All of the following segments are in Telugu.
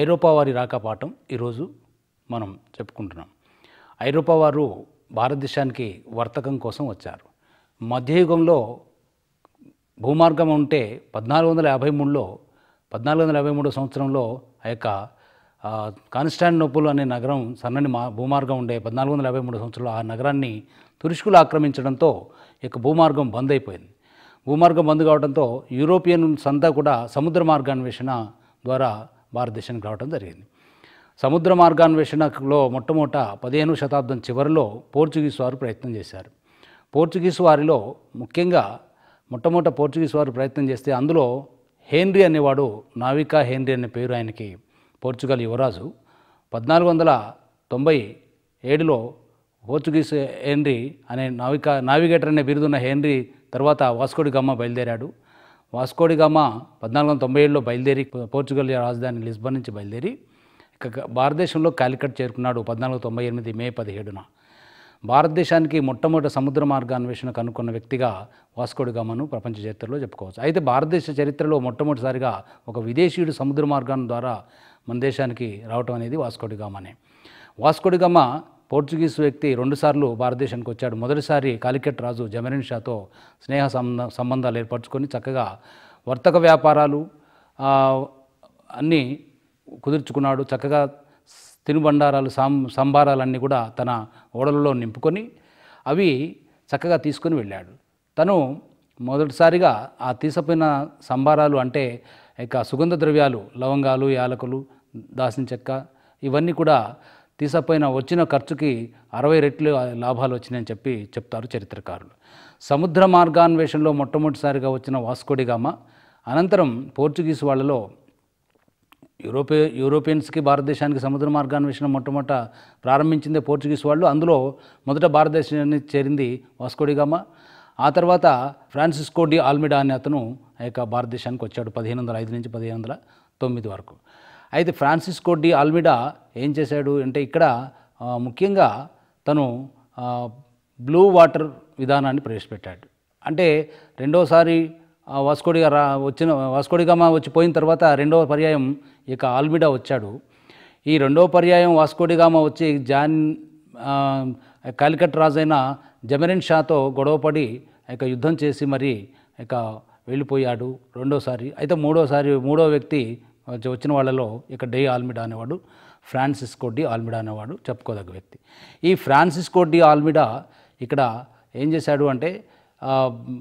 ఐరోపా వారి రాకపాఠం ఈరోజు మనం చెప్పుకుంటున్నాం ఐరోపా వారు భారతదేశానికి వర్తకం కోసం వచ్చారు మధ్యయుగంలో భూమార్గం ఉంటే పద్నాలుగు వందల యాభై మూడులో పద్నాలుగు వందల యాభై మూడో సంవత్సరంలో ఆ యొక్క ఆ, కాన్స్టాంటినోపుల్ అనే నగరం సన్నని మా భూమార్గం ఉండే పద్నాలుగు వందల యాభై మూడు సంవత్సరంలో ఆ నగరాన్ని తురుష్కులు ఆక్రమించడంతో ఈ యొక్క భూమార్గం బంద్ అయిపోయింది భూమార్గం బంద్ కావడంతో యూరోపియన్స్ అంతా కూడా సముద్ర మార్గాన్వేషణ ద్వారా భారతదేశానికి రావడం జరిగింది సముద్ర మార్గాన్వేషణలో మొట్టమొదట పదిహేను శతాబ్దం చివరిలో పోర్చుగీస్ వారు ప్రయత్నం చేశారు పోర్చుగీస్ వారిలో ముఖ్యంగా మొట్టమొదట పోర్చుగీస్ వారు ప్రయత్నం చేస్తే అందులో హెన్రీ అనేవాడు నావికా హెన్రీ అనే పేరు ఆయనకి పోర్చుగల్ యువరాజు పద్నాలుగు వందల తొంభై ఏడులో పోర్చుగీస్ హెన్రీ అనే నావికా నావిగేటర్ అనే బిరుదున్న హెన్రీ తర్వాత వాస్కోడి గమ్మ బయలుదేరాడు వాస్కోడి గామ పద్నాలుగు వందల తొంభై ఏడులో బయలుదేరి పోర్చుగల్ రాజధాని లిస్బన్ నుంచి బయలుదేరి ఇక భారతదేశంలో కాలికట్ చేరుకున్నాడు పద్నాలుగు తొంభై ఎనిమిది మే పదిహేడున భారతదేశానికి మొట్టమొదటి సముద్ర మార్గాన్వేషణ కనుక్కున్న వ్యక్తిగా వాస్కోడి గామను ప్రపంచ చరిత్రలో చెప్పుకోవచ్చు అయితే భారతదేశ చరిత్రలో మొట్టమొదటిసారిగా ఒక విదేశీయుడు సముద్ర మార్గం ద్వారా మన దేశానికి రావటం అనేది వాస్కోడి గామనే వాస్కోడి గామ పోర్చుగీస్ వ్యక్తి రెండుసార్లు భారతదేశానికి వచ్చాడు మొదటిసారి కాలికెట్ రాజు జమరిన్ షాతో స్నేహ సంబంధ సంబంధాలు ఏర్పరచుకొని చక్కగా వర్తక వ్యాపారాలు ఆ, అన్నీ కుదుర్చుకున్నాడు చక్కగా తినుబండారాలు సాం సంబారాలన్నీ కూడా తన ఓడలలో నింపుకొని అవి చక్కగా తీసుకొని వెళ్ళాడు తను మొదటిసారిగా ఆ తీసపోయిన సంబారాలు అంటే ఇక సుగంధ ద్రవ్యాలు లవంగాలు యాలకులు దాసిన చెక్క ఇవన్నీ కూడా తీసపోయిన వచ్చిన ఖర్చుకి అరవై రెట్లు లాభాలు వచ్చినాయని చెప్పి చెప్తారు చరిత్రకారులు సముద్ర మార్గాన్వేషణలో మొట్టమొదటిసారిగా వచ్చిన వాస్కోడిగామ అనంతరం పోర్చుగీస్ వాళ్ళలో యూరోపే యూరోపియన్స్కి భారతదేశానికి సముద్ర మార్గాన్వేషణ మొట్టమొదట ప్రారంభించిందే పోర్చుగీస్ వాళ్ళు అందులో మొదట భారతదేశాన్ని చేరింది వాస్కోడిగామ ఆ తర్వాత ఫ్రాన్సిస్కో డి ఆల్మిడా అనే అతను ఆ యొక్క భారతదేశానికి వచ్చాడు పదిహేను వందల ఐదు నుంచి పదిహేను వందల తొమ్మిది వరకు అయితే ఫ్రాన్సిస్కో డి ఆల్మిడా ఏం చేశాడు అంటే ఇక్కడ ఆ, ముఖ్యంగా తను ఆ, బ్లూ వాటర్ విధానాన్ని ప్రవేశపెట్టాడు అంటే రెండోసారి ఆ వాస్కోడిగా రా వచ్చిన వాస్కోడిగామా వచ్చి పోయిన తర్వాత రెండవ పర్యాయం ఇక ఆల్మిడా వచ్చాడు ఈ రెండవ పర్యాయం వాస్కోడిగామా వచ్చి జాన్ ఆ, కాలికట్ రాజైన జమరిన్ షాతో గొడవపడి ఇక యుద్ధం చేసి మరి ఇక వెళ్ళిపోయాడు రెండోసారి అయితే మూడోసారి మూడో వ్యక్తి వచ్చి- వచ్చిన వాళ్ళలో ఇక డే ఆల్మిడా అనేవాడు ఫ్రాన్సిస్కో డి ఆల్మిడా అనేవాడు చెప్పుకోదగ్గ వ్యక్తి ఈ ఫ్రాన్సిస్కో డి ఆల్మిడా ఇక్కడ ఏం చేశాడు అంటే ఆ,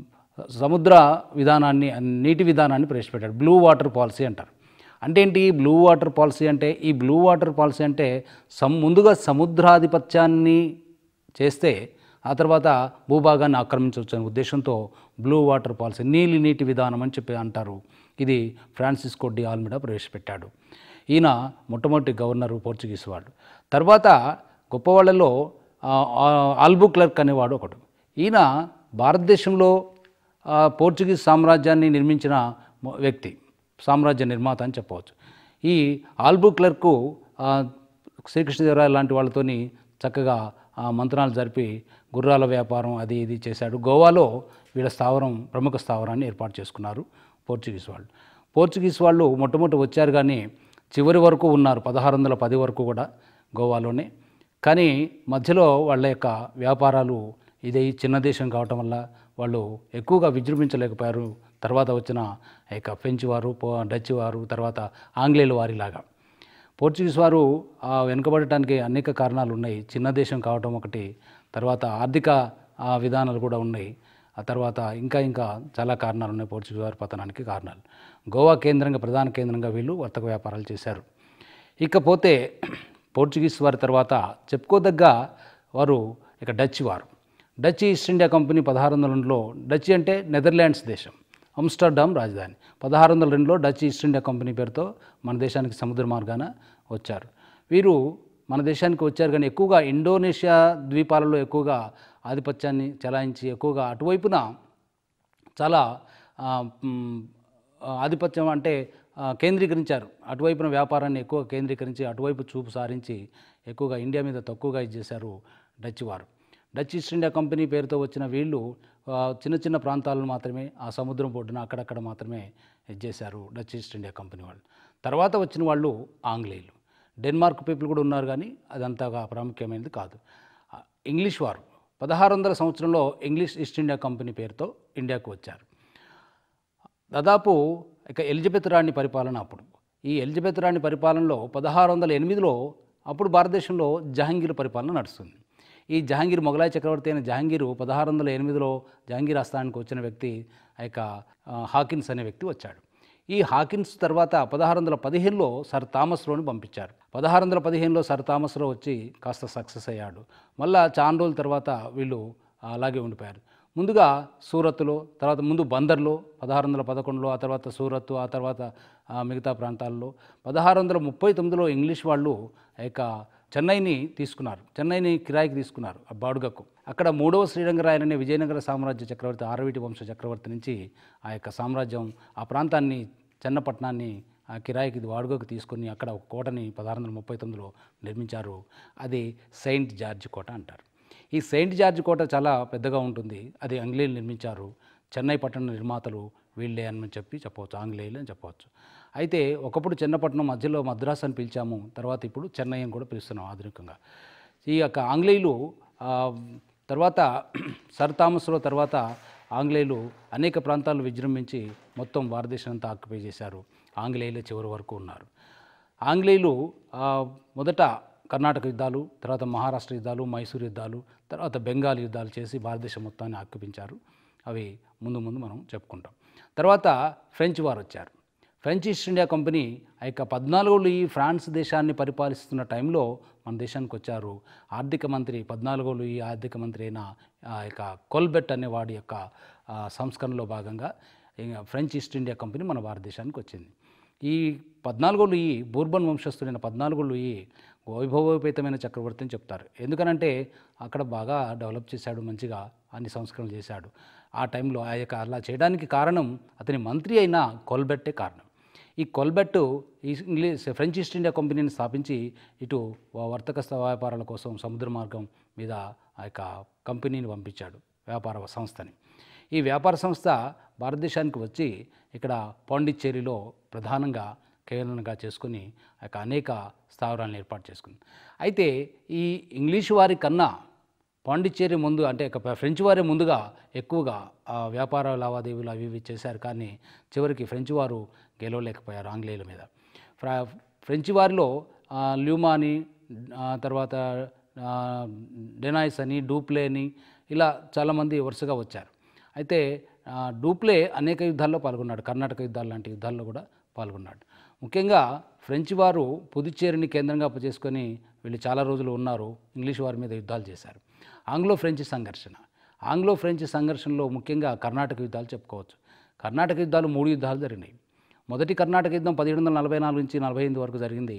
సముద్ర విధానాన్ని నీటి విధానాన్ని ప్రవేశపెట్టాడు బ్లూ వాటర్ పాలసీ అంటారు అంటే ఏంటి బ్లూ వాటర్ పాలసీ అంటే ఈ బ్లూ వాటర్ పాలసీ అంటే సం ముందుగా సముద్రాధిపత్యాన్ని చేస్తే ఆ తర్వాత భూభాగాన్ని ఆక్రమించవచ్చు అనే ఉద్దేశంతో బ్లూ వాటర్ పాలసీ నీలి నీటి విధానం అని చెప్పి అంటారు ఇది ఫ్రాన్సిస్కో డి ఆల్మిడా ప్రవేశపెట్టాడు ఈయన మొట్టమొదటి గవర్నరు పోర్చుగీస్ వాడు తర్వాత గొప్ప వాళ్ళలో ఆ, ఆ, ఆల్బు క్లర్క్ అనేవాడు ఒకడు ఈయన భారతదేశంలో ఆ, పోర్చుగీస్ సామ్రాజ్యాన్ని నిర్మించిన మొ- వ్యక్తి సామ్రాజ్య నిర్మాత అని చెప్పవచ్చు ఈ ఆల్బు క్లర్కు ఆ, శ్రీకృష్ణదేవరాయ లాంటి వాళ్ళతోని చక్కగా ఆ మంత్రాలు జరిపి గుర్రాల వ్యాపారం అది ఇది చేశాడు గోవాలో వీళ్ళ స్థావరం ప్రముఖ స్థావరాన్ని ఏర్పాటు చేసుకున్నారు పోర్చుగీస్ వాళ్ళు పోర్చుగీస్ వాళ్ళు మొట్టమొదటి వచ్చారు కానీ చివరి వరకు ఉన్నారు పదహారు వందల పది వరకు కూడా గోవాలోనే కానీ మధ్యలో వాళ్ళ యొక్క వ్యాపారాలు ఇది చిన్న దేశం కావటం వల్ల వాళ్ళు ఎక్కువగా విజృంభించలేకపోయారు తర్వాత వచ్చిన ఆ యొక్క ఫ్రెంచ్ వారు పో- డచ్ వారు తర్వాత ఆంగ్లేయుల వారిలాగా పోర్చుగీస్ వారు ఆ వెనుకబడటానికి అనేక కారణాలు ఉన్నాయి చిన్న దేశం కావటం ఒకటి తర్వాత ఆర్థిక ఆ, విధానాలు కూడా ఉన్నాయి ఆ తర్వాత ఇంకా ఇంకా చాలా కారణాలు ఉన్నాయి పోర్చుగీస్ వారి పతనానికి కారణాలు గోవా కేంద్రంగా ప్రధాన కేంద్రంగా వీళ్ళు వర్తక వ్యాపారాలు చేశారు ఇకపోతే పోర్చుగీస్ వారి తర్వాత చెప్పుకోదగ్గ వారు ఇక డచ్ వారు డచ్ ఈస్ట్ ఇండియా కంపెనీ పదహారు వందల రెండులో డచ్ అంటే నెదర్లాండ్స్ దేశం అమ్స్టర్డామ్ రాజధాని పదహారు వందల రెండులో డచ్ ఈస్ట్ ఇండియా కంపెనీ పేరుతో మన దేశానికి సముద్ర మార్గాన వచ్చారు వీరు మన దేశానికి వచ్చారు కానీ ఎక్కువగా ఇండోనేషియా ద్వీపాలలో ఎక్కువగా ఆధిపత్యాన్ని చెలాయించి ఎక్కువగా అటువైపున చాలా ఆ, మ్, ఆధిపత్యం అంటే ఆ, కేంద్రీకరించారు అటువైపున వ్యాపారాన్ని ఎక్కువ కేంద్రీకరించి అటువైపు చూపు సారించి ఎక్కువగా ఇండియా మీద తక్కువగా ఇచ్చేశారు డచ్ వారు డచ్ ఈస్ట్ ఇండియా కంపెనీ పేరుతో వచ్చిన వీళ్ళు ఆ, చిన్న చిన్న ప్రాంతాలను మాత్రమే ఆ సముద్రం ఒడ్డున అక్కడక్కడ మాత్రమే ఇది చేశారు డచ్ ఈస్ట్ ఇండియా కంపెనీ వాళ్ళు తర్వాత వచ్చిన వాళ్ళు ఆంగ్లేయులు డెన్మార్క్ పీపుల్ కూడా ఉన్నారు కానీ అది అంతగా ప్రాముఖ్యమైనది కాదు ఆ, ఇంగ్లీష్ వారు పదహారు వందల సంవత్సరంలో ఇంగ్లీష్ ఈస్ట్ ఇండియా కంపెనీ పేరుతో ఇండియాకు వచ్చారు దాదాపు ఇక ఎలిజబెత్ రాణి పరిపాలన అప్పుడు ఈ ఎలిజబెత్ రాణి పరిపాలనలో పదహారు వందల ఎనిమిదిలో అప్పుడు భారతదేశంలో జహాంగీర్ పరిపాలన నడుస్తుంది ఈ జహాంగీర్ మొఘలాయ్ చక్రవర్తి అయిన జహాంగీరు పదహారు వందల ఎనిమిదిలో జహాంగీర్ ఆస్థానానికి వచ్చిన వ్యక్తి ఆ యొక్క ఆ, హాకిన్స్ అనే వ్యక్తి వచ్చాడు ఈ హాకిన్స్ తర్వాత పదహారు వందల పదిహేనులో సర్ థామస్లోని పంపించారు పదహారు వందల పదిహేనులో సర్ థామస్లో వచ్చి కాస్త సక్సెస్ అయ్యాడు మళ్ళా చాలా రోజుల తర్వాత వీళ్ళు అలాగే ఉండిపోయారు ముందుగా సూరత్లో తర్వాత ముందు బందర్లో పదహారు వందల పదకొండులో ఆ తర్వాత సూరత్ ఆ తర్వాత ఆ, మిగతా ప్రాంతాల్లో పదహారు వందల ముప్పై తొమ్మిదిలో ఇంగ్లీష్ వాళ్ళు ఆ యొక్క చెన్నైని తీసుకున్నారు చెన్నైని కిరాయికి తీసుకున్నారు ఆ బాడుగకు అక్కడ మూడవ శ్రీరంగరాయన్ అనే విజయనగర సామ్రాజ్య చక్రవర్తి ఆరవీటి వంశ చక్రవర్తి నుంచి ఆ యొక్క సామ్రాజ్యం ఆ ప్రాంతాన్ని చెన్నపట్నాన్ని ఆ కిరాయికి వాడుగకు తీసుకుని అక్కడ ఒక కోటని పదహారు వందల ముప్పై తొమ్మిదిలో నిర్మించారు అది సెయింట్ జార్జ్ కోట అంటారు ఈ సెయింట్ జార్జ్ కోట చాలా పెద్దగా ఉంటుంది అది ఆంగ్లేయులు నిర్మించారు చెన్నై పట్టణ నిర్మాతలు వీళ్ళే అని చెప్పి చెప్పవచ్చు ఆంగ్లేయులు అని చెప్పవచ్చు అయితే ఒకప్పుడు చెన్నపట్నం మధ్యలో మద్రాసు అని పిలిచాము తర్వాత ఇప్పుడు చెన్నై అని కూడా పిలుస్తున్నాం ఆధునికంగా ఈ యొక్క ఆంగ్లేయులు ఆ, తర్వాత సర్ థామస్లో తర్వాత ఆంగ్లేయులు అనేక ప్రాంతాలు విజృంభించి మొత్తం భారతదేశం అంతా ఆక్యుపై చేశారు ఆంగ్లేయులే చివరి వరకు ఉన్నారు ఆంగ్లేయులు ఆ, మొదట కర్ణాటక యుద్ధాలు తర్వాత మహారాష్ట్ర యుద్ధాలు మైసూర్ యుద్ధాలు తర్వాత బెంగాల్ యుద్ధాలు చేసి భారతదేశం మొత్తాన్ని ఆక్రమించారు అవి ముందు ముందు మనం చెప్పుకుంటాం తర్వాత ఫ్రెంచ్ వారు వచ్చారు ఫ్రెంచ్ ఈస్ట్ ఇండియా కంపెనీ ఆ యొక్క పద్నాలుగోళ్ళు ఈ ఫ్రాన్స్ దేశాన్ని పరిపాలిస్తున్న టైంలో మన దేశానికి వచ్చారు ఆర్థిక మంత్రి పద్నాలుగోళ్ళు ఈ ఆర్థిక మంత్రి అయిన ఆ యొక్క కొల్బెట్ అనే వాడి యొక్క ఆ, సంస్కరణలో భాగంగా ఇంకా ఫ్రెంచ్ ఈస్ట్ ఇండియా కంపెనీ మన భారతదేశానికి వచ్చింది ఈ పద్నాలుగో లూయి బూర్బన్ వంశస్థుడైన పద్నాలుగో లూయి వైభవోపేతమైన చక్రవర్తి అని చెప్తారు ఎందుకనంటే అక్కడ బాగా డెవలప్ చేశాడు మంచిగా అన్ని సంస్కరణలు చేశాడు ఆ టైంలో ఆ యొక్క అలా చేయడానికి కారణం అతని మంత్రి అయిన కొల్బెట్టే కారణం ఈ కొల్బెట్ ఈ ఇంగ్లీష్ ఫ్రెంచ్ ఈస్ట్ ఇండియా కంపెనీని స్థాపించి ఇటు వ- వర్తక స్థ- వ్యాపారాల కోసం సముద్ర మార్గం మీద ఆ యొక్క కంపెనీని పంపించాడు వ్యాపార సంస్థని ఈ వ్యాపార సంస్థ భారతదేశానికి వచ్చి ఇక్కడ పాండిచ్చేరిలో ప్రధానంగా కేంద్రంగా చేసుకుని ఆ యొక్క అనేక స్థావరాలను ఏర్పాటు చేసుకుంది అయితే ఈ ఇంగ్లీష్ వారి కన్నా పాండిచ్చేరి ముందు అంటే ఇక ఫ్రెంచ్ వారే ముందుగా ఎక్కువగా ఆ వ్యాపార లావాదేవీలు అవి ఇవి చేశారు కానీ చివరికి ఫ్రెంచ్ వారు గెలవలేకపోయారు ఆంగ్లేయుల మీద ఫ్రా ఫ్రెంచ్ వారిలో ఆ, ల్యూమా అని ఆ, తర్వాత ఆ, డెనాయిస్ అని డూప్లే అని ఇలా చాలామంది వరుసగా వచ్చారు అయితే ఆ, డూప్లే అనేక యుద్ధాల్లో పాల్గొన్నాడు కర్ణాటక యుద్ధాలు లాంటి యుద్ధాల్లో కూడా పాల్గొన్నాడు ముఖ్యంగా ఫ్రెంచ్ వారు పుదుచ్చేరిని కేంద్రంగా చేసుకొని వీళ్ళు చాలా రోజులు ఉన్నారు ఇంగ్లీష్ వారి మీద యుద్ధాలు చేశారు ఆంగ్లో ఫ్రెంచ్ సంఘర్షణ ఆంగ్లో ఫ్రెంచ్ సంఘర్షణలో ముఖ్యంగా కర్ణాటక యుద్ధాలు చెప్పుకోవచ్చు కర్ణాటక యుద్ధాలు మూడు యుద్ధాలు జరిగినాయి మొదటి కర్ణాటక యుద్ధం పదిహేడు వందల నలభై నాలుగు నుంచి నలభై ఎనిమిది వరకు జరిగింది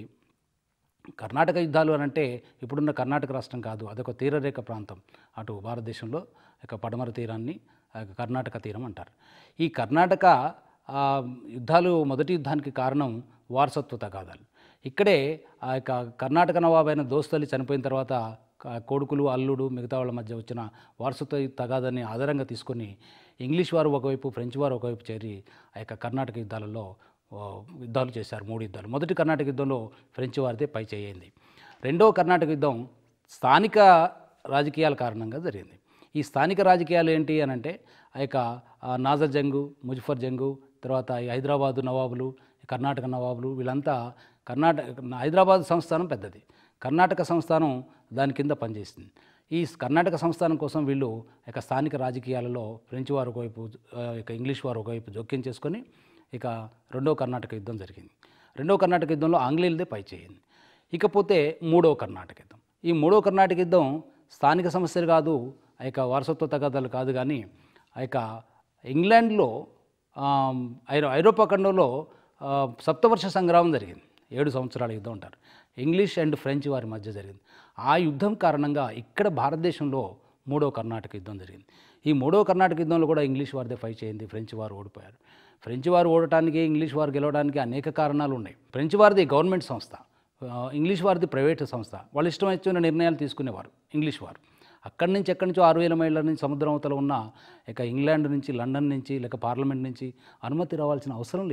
కర్ణాటక యుద్ధాలు అని అంటే ఇప్పుడున్న కర్ణాటక రాష్ట్రం కాదు అదొక తీరరేఖ ప్రాంతం అటు భారతదేశంలో ఇక పడమర తీరాన్ని ఆ యొక్క కర్ణాటక తీరం అంటారు ఈ కర్ణాటక ఆ, యుద్ధాలు మొదటి యుద్ధానికి కారణం వారసత్వ తగాదాలు ఇక్కడే ఆ యొక్క కర్ణాటక నవాబు అయిన దోస్తలి చనిపోయిన తర్వాత క- కొడుకులు అల్లుడు మిగతా వాళ్ళ మధ్య వచ్చిన వారసత్వ తగాదాన్ని ఆధారంగా తీసుకొని ఇంగ్లీష్ వారు ఒకవైపు ఫ్రెంచ్ వారు ఒకవైపు చేరి ఆ యొక్క కర్ణాటక యుద్ధాలలో ఓ, యుద్ధాలు చేశారు మూడు యుద్ధాలు మొదటి కర్ణాటక యుద్ధంలో ఫ్రెంచ్ వారిదే పై చేయింది రెండవ కర్ణాటక యుద్ధం స్థానిక రాజకీయాల కారణంగా జరిగింది ఈ స్థానిక రాజకీయాలు ఏంటి అని అంటే ఆ యొక్క ఆ, నాజర్ జంగు ముజఫర్ జంగు తర్వాత ఈ హైదరాబాదు నవాబులు ఈ కర్ణాటక నవాబులు వీళ్ళంతా కర్ణాటక హైదరాబాద్ సంస్థానం పెద్దది కర్ణాటక సంస్థానం దాని కింద పనిచేసింది ఈ కర్ణాటక సంస్థానం కోసం వీళ్ళు ఇక స్థానిక రాజకీయాలలో ఫ్రెంచ్ వారు ఒకవైపు ఆ, ఇక ఇంగ్లీష్ వారు ఒకవైపు జోక్యం చేసుకొని ఇక రెండో కర్ణాటక యుద్ధం జరిగింది రెండో కర్ణాటక యుద్ధంలో ఆంగ్లేయులదే పై చేయింది ఇకపోతే మూడో కర్ణాటక యుద్ధం ఈ మూడో కర్ణాటక యుద్ధం స్థానిక సమస్యలు కాదు ఆ యొక్క వారసత్వ తగాదాలు కాదు కానీ ఆ యొక్క ఇంగ్లాండ్లో ఆ, ఐరో ఐరోపా ఖండంలో ఆ, సప్తవర్ష సంగ్రామం జరిగింది ఏడు సంవత్సరాల యుద్ధం అంటారు ఇంగ్లీష్ అండ్ ఫ్రెంచ్ వారి మధ్య జరిగింది ఆ యుద్ధం కారణంగా ఇక్కడ భారతదేశంలో మూడో కర్ణాటక యుద్ధం జరిగింది ఈ మూడో కర్ణాటక యుద్ధంలో కూడా ఇంగ్లీష్ వారిదే ఫైట్ చేయింది ఫ్రెంచ్ వారు ఓడిపోయారు ఫ్రెంచ్ వారు ఓడటానికి ఇంగ్లీష్ వారు గెలవడానికి అనేక కారణాలు ఉన్నాయి ఫ్రెంచ్ వారిది గవర్నమెంట్ సంస్థ ఆ, ఇంగ్లీష్ వారిది ప్రైవేట్ సంస్థ వాళ్ళు ఇష్టం వచ్చిన నిర్ణయాలు తీసుకునేవారు ఇంగ్లీష్ వారు అక్కడి నుంచి ఎక్కడి నుంచో ఆరు వేల మైళ్ళ నుంచి సముద్రం అవతల ఉన్న ఇక ఇంగ్లాండ్ నుంచి లండన్ నుంచి లేక పార్లమెంట్ నుంచి అనుమతి రావాల్సిన అవసరం లేదు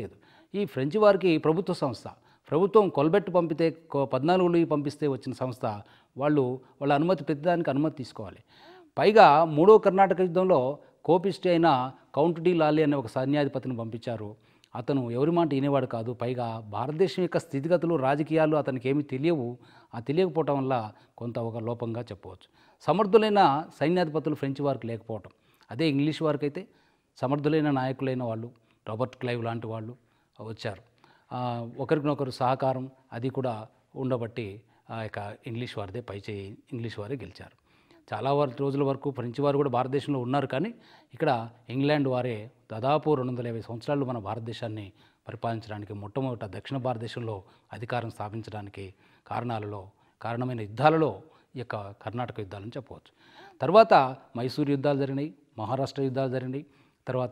ఈ ఫ్రెంచ్ వారికి ప్రభుత్వ సంస్థ ప్రభుత్వం కొలబెట్టు పంపితే కొ- పద్నాలుగులు పంపిస్తే వచ్చిన సంస్థ వాళ్ళు వాళ్ళ అనుమతి ప్రతిదానికి అనుమతి తీసుకోవాలి పైగా మూడో కర్ణాటక యుద్ధంలో కోపిష్టి అయిన కౌంట్ డి లాలీ అనే ఒక సైన్యాధిపతిని పంపించారు అతను ఎవరి మాట వినేవాడు కాదు పైగా భారతదేశం యొక్క స్థితిగతులు రాజకీయాలు అతనికి ఏమీ తెలియవు ఆ తెలియకపోవటం వల్ల కొంత ఒక లోపంగా చెప్పవచ్చు సమర్థులైన సైన్యాధిపతులు ఫ్రెంచ్ వారికి లేకపోవటం అదే ఇంగ్లీష్ వారికి అయితే సమర్థులైన నాయకులైన వాళ్ళు రాబర్ట్ క్లైవ్ లాంటి వాళ్ళు వచ్చారు ఆ, ఒకరికొకరు సహకారం అది కూడా ఉండబట్టి ఆ యొక్క ఇంగ్లీష్ వారిదే పైచేయి ఇంగ్లీష్ వారే గెలిచారు చాలా వరకు రోజుల వరకు ఫ్రెంచ్ వారు కూడా భారతదేశంలో ఉన్నారు కానీ ఇక్కడ ఇంగ్లాండ్ వారే దాదాపు రెండు వందల యాభై సంవత్సరాలు మన భారతదేశాన్ని పరిపాలించడానికి మొట్టమొదట దక్షిణ భారతదేశంలో అధికారం స్థాపించడానికి కారణాలలో కారణమైన యుద్ధాలలో ఈ యొక్క కర్ణాటక యుద్ధాలని చెప్పవచ్చు తర్వాత మైసూర్ యుద్ధాలు జరిగినాయి మహారాష్ట్ర యుద్ధాలు జరిగినాయి తర్వాత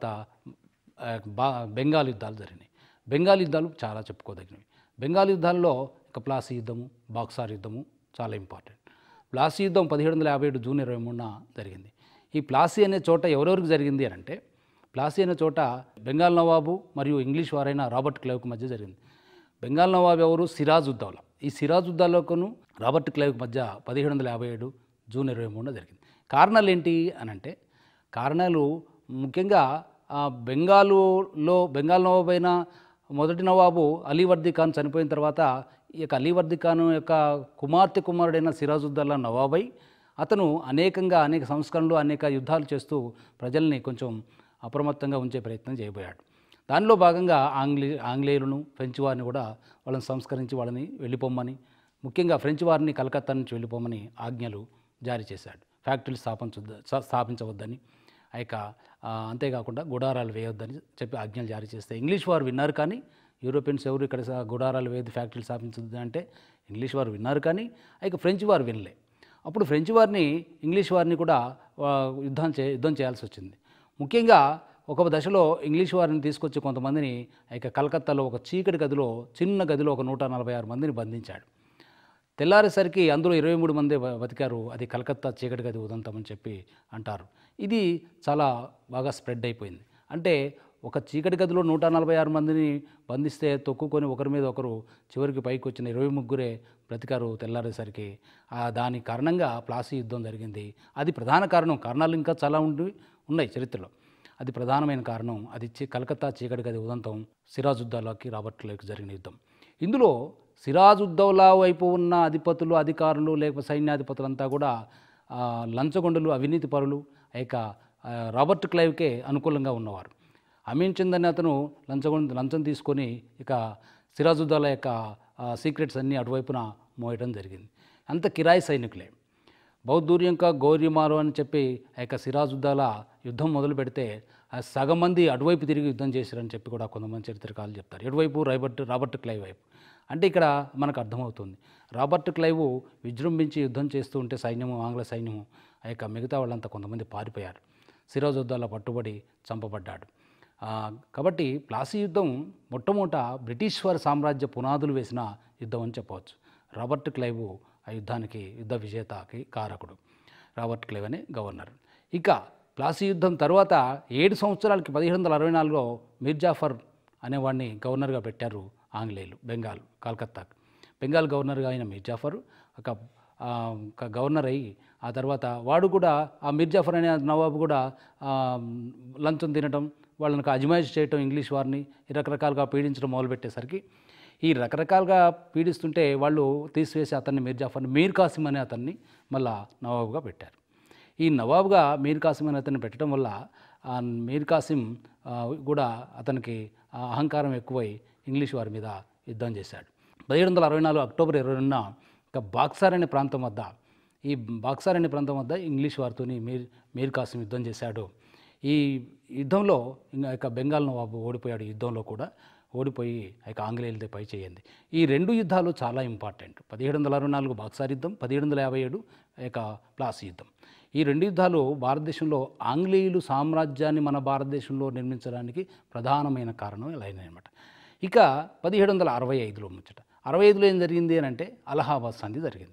ఆ, బా బెంగాల్ యుద్ధాలు జరిగినాయి బెంగాల్ యుద్ధాలు చాలా చెప్పుకోదగినవి బెంగాల్ యుద్ధాల్లో ఇక ప్లాసీ యుద్ధము బాక్సార్ యుద్ధము చాలా ఇంపార్టెంట్ ప్లాసీ యుద్ధం పదిహేడు వందల యాభై ఏడు జూన్ ఇరవై మూడున జరిగింది ఈ ప్లాసీ అనే చోట ఎవరెవరికి జరిగింది అని అంటే ప్లాసీ అనే చోట బెంగాల్ నవాబు మరియు ఇంగ్లీష్ వారైన రాబర్ట్ క్లైవ్కి మధ్య జరిగింది బెంగాల్ నవాబు ఎవరు సిరాజ్ ఉద్దౌలా ఈ సిరాజ్ ఉద్దౌలాకును రాబర్ట్ క్లైవ్కి మధ్య పదిహేడు వందల యాభై ఏడు జూన్ ఇరవై మూడున జరిగింది కారణాలు ఏంటి అని అంటే కారణాలు ముఖ్యంగా ఆ బెంగాలులో బెంగాల్ నవాబు అయిన మొదటి నవాబు అలీవర్ది ఖాన్ చనిపోయిన తర్వాత ఈ యొక్క అలీవర్ది ఖాన్ యొక్క కుమార్తె కుమారుడైన సిరాజుద్దల్లా నవాబై అతను అనేకంగా అనేక సంస్కరణలు అనేక యుద్ధాలు చేస్తూ ప్రజల్ని కొంచెం అప్రమత్తంగా ఉంచే ప్రయత్నం చేయబోయాడు దానిలో భాగంగా ఆంగ్లీ ఆంగ్లేయులను ఫ్రెంచ్ వారిని కూడా వాళ్ళని సంస్కరించి వాళ్ళని వెళ్ళిపోమ్మని ముఖ్యంగా ఫ్రెంచ్ వారిని కలకత్తా నుంచి వెళ్ళిపోమని ఆజ్ఞలు జారీ చేశాడు ఫ్యాక్టరీలు స్థాపించొద్ద స్థా- స్థాపించవద్దని ఆ యొక్క ఆ, అంతేకాకుండా గుడారాలు వేయొద్దని చెప్పి ఆజ్ఞలు జారీ చేస్తే ఇంగ్లీష్ వారు విన్నారు కానీ యూరోపియన్స్ ఎవరు ఇక్కడ స- గుడారాలు వేయద్దు ఫ్యాక్టరీలు స్థాపించొద్దు అంటే ఇంగ్లీష్ వారు విన్నారు కానీ ఆ యొక్క ఫ్రెంచ్ వారు వినలే అప్పుడు ఫ్రెంచ్ వారిని ఇంగ్లీష్ వారిని కూడా ఆ, యుద్ధం చే యుద్ధం చేయాల్సి వచ్చింది ముఖ్యంగా ఒక దశలో ఇంగ్లీష్ వారిని తీసుకొచ్చి కొంతమందిని ఆ యొక్క కలకత్తాలో ఒక చీకటి గదిలో చిన్న గదిలో ఒక నూట నలభై ఆరు మందిని బంధించాడు తెల్లారేసరికి అందులో ఇరవై మూడు మంది బ- బతికారు అది కలకత్తా చీకటి గది ఉదంతం అని చెప్పి అంటారు ఇది చాలా బాగా స్ప్రెడ్ అయిపోయింది అంటే ఒక చీకటి గదిలో నూట నలభై ఆరు మందిని బంధిస్తే తొక్కుకొని ఒకరి మీద ఒకరు చివరికి పైకి వచ్చిన ఇరవై ముగ్గురే బ్రతికారు తెల్లారేసరికి ఆ దాని కారణంగా ప్లాసీ యుద్ధం జరిగింది అది ప్రధాన కారణం కారణాలు ఇంకా చాలా ఉండి ఉన్నాయి చరిత్రలో అది ప్రధానమైన కారణం అది చి- కలకత్తా చీకటి గది ఉదంతం సిరాజుద్దౌలాకి రాబర్ట్ క్లైవ్కి జరిగిన యుద్ధం ఇందులో సిరాజుద్దౌలా వైపు ఉన్న అధిపతులు అధికారులు లేకపోతే సైన్యాధిపతులంతా కూడా ఆ, లంచగొండలు అవినీతి పరులు ఆ యొక్క ఆ, రాబర్ట్ క్లైవ్కే అనుకూలంగా ఉన్నవారు అమీన్ చంద్ అనే అతను లంచగొండ లంచం తీసుకొని ఇక సిరాజుద్దౌలా యొక్క ఆ, సీక్రెట్స్ అన్నీ అటువైపున మోయడం జరిగింది అంత కిరాయి సైనికులే బౌద్ధూర్యంక గౌరీమారు అని చెప్పి ఆ యొక్క సిరాజుద్దాల యుద్ధం మొదలు పెడితే ఆ సగం మంది అటువైపు తిరిగి యుద్ధం చేశారని చెప్పి కూడా కొంతమంది చరిత్రకారులు చెప్తారు ఎటువైపు రాబర్ట్ రాబర్ట్ క్లైవ్ వైపు అంటే ఇక్కడ మనకు అర్థమవుతుంది రాబర్ట్ క్లైవ్ విజృంభించి యుద్ధం చేస్తూ ఉంటే సైన్యము ఆంగ్ల సైన్యము ఆ యొక్క మిగతా వాళ్ళంతా కొంతమంది పారిపోయారు సిరాజుద్దాల పట్టుబడి చంపబడ్డాడు ఆ, కాబట్టి ప్లాసీ యుద్ధం మొట్టమొదట బ్రిటిష్ వారి సామ్రాజ్య పునాదులు వేసిన యుద్ధం అని చెప్పవచ్చు రాబర్ట్ క్లైవ్ ఆ యుద్ధానికి యుద్ధ విజేతకి కారకుడు రాబర్ట్ క్లైవ్ అనే గవర్నర్ ఇక ప్లాసీ యుద్ధం తర్వాత ఏడు సంవత్సరాలకి పదిహేడు వందల అరవై నాలుగులో మీర్ జాఫర్ అనేవాడిని గవర్నర్గా పెట్టారు ఆంగ్లేయులు బెంగాల్ కలకత్తాకు బెంగాల్ గవర్నర్గా అయిన మీర్ జాఫర్ ఒక ఆ, ఒక గవర్నర్ అయ్యి ఆ తర్వాత వాడు కూడా ఆ మీర్ జాఫర్ అనే నవాబు కూడా ఆ, లంచం తినటం వాళ్ళని అజమాయిష్ చేయటం ఇంగ్లీష్ వారిని ఈ రకరకాలుగా పీడించడం మొదలుపెట్టేసరికి ఈ రకరకాలుగా పీడిస్తుంటే వాళ్ళు తీసివేసి అతన్ని మీర్ జాఫర్ని మీర్ కాసిం అనే అతన్ని మళ్ళా నవాబుగా పెట్టారు ఈ నవాబుగా మీర్ కాసిం అనే అతన్ని పెట్టడం వల్ల ఆ మీర్ కాసిం ఆ, కూడా అతనికి ఆ అహంకారం ఎక్కువై ఇంగ్లీష్ వారి మీద యుద్ధం చేశాడు పదిహేడు వందల అరవై నాలుగు అక్టోబర్ ఇరవై రెండున ఒక బాక్సార్ అనే ప్రాంతం వద్ద ఈ బాక్సార్ అనే ప్రాంతం వద్ద ఇంగ్లీష్ వారితోని మీర్ మీర్ కాసిం యుద్ధం చేశాడు ఈ యుద్ధంలో ఇంకా ఇక బెంగాల్ నవాబు ఓడిపోయాడు ఈ యుద్ధంలో కూడా ఓడిపోయి ఆ యొక్క ఆంగ్లేయులదే పై చేయండి ఈ రెండు యుద్ధాలు చాలా ఇంపార్టెంట్ పదిహేడు వందల అరవై నాలుగు బాక్సార్ యుద్ధం పదిహేడు వందల యాభై ఏడు ఆ యొక్క ప్లాసీ యుద్ధం ఈ రెండు యుద్ధాలు భారతదేశంలో ఆంగ్లేయులు సామ్రాజ్యాన్ని మన భారతదేశంలో నిర్మించడానికి ప్రధానమైన కారణం ఇలా అనమాట ఇక పదిహేడు వందల అరవై ఐదులో ముచ్చట అరవై ఐదులో ఏం జరిగింది అని అంటే అలహాబాద్ సంధి జరిగింది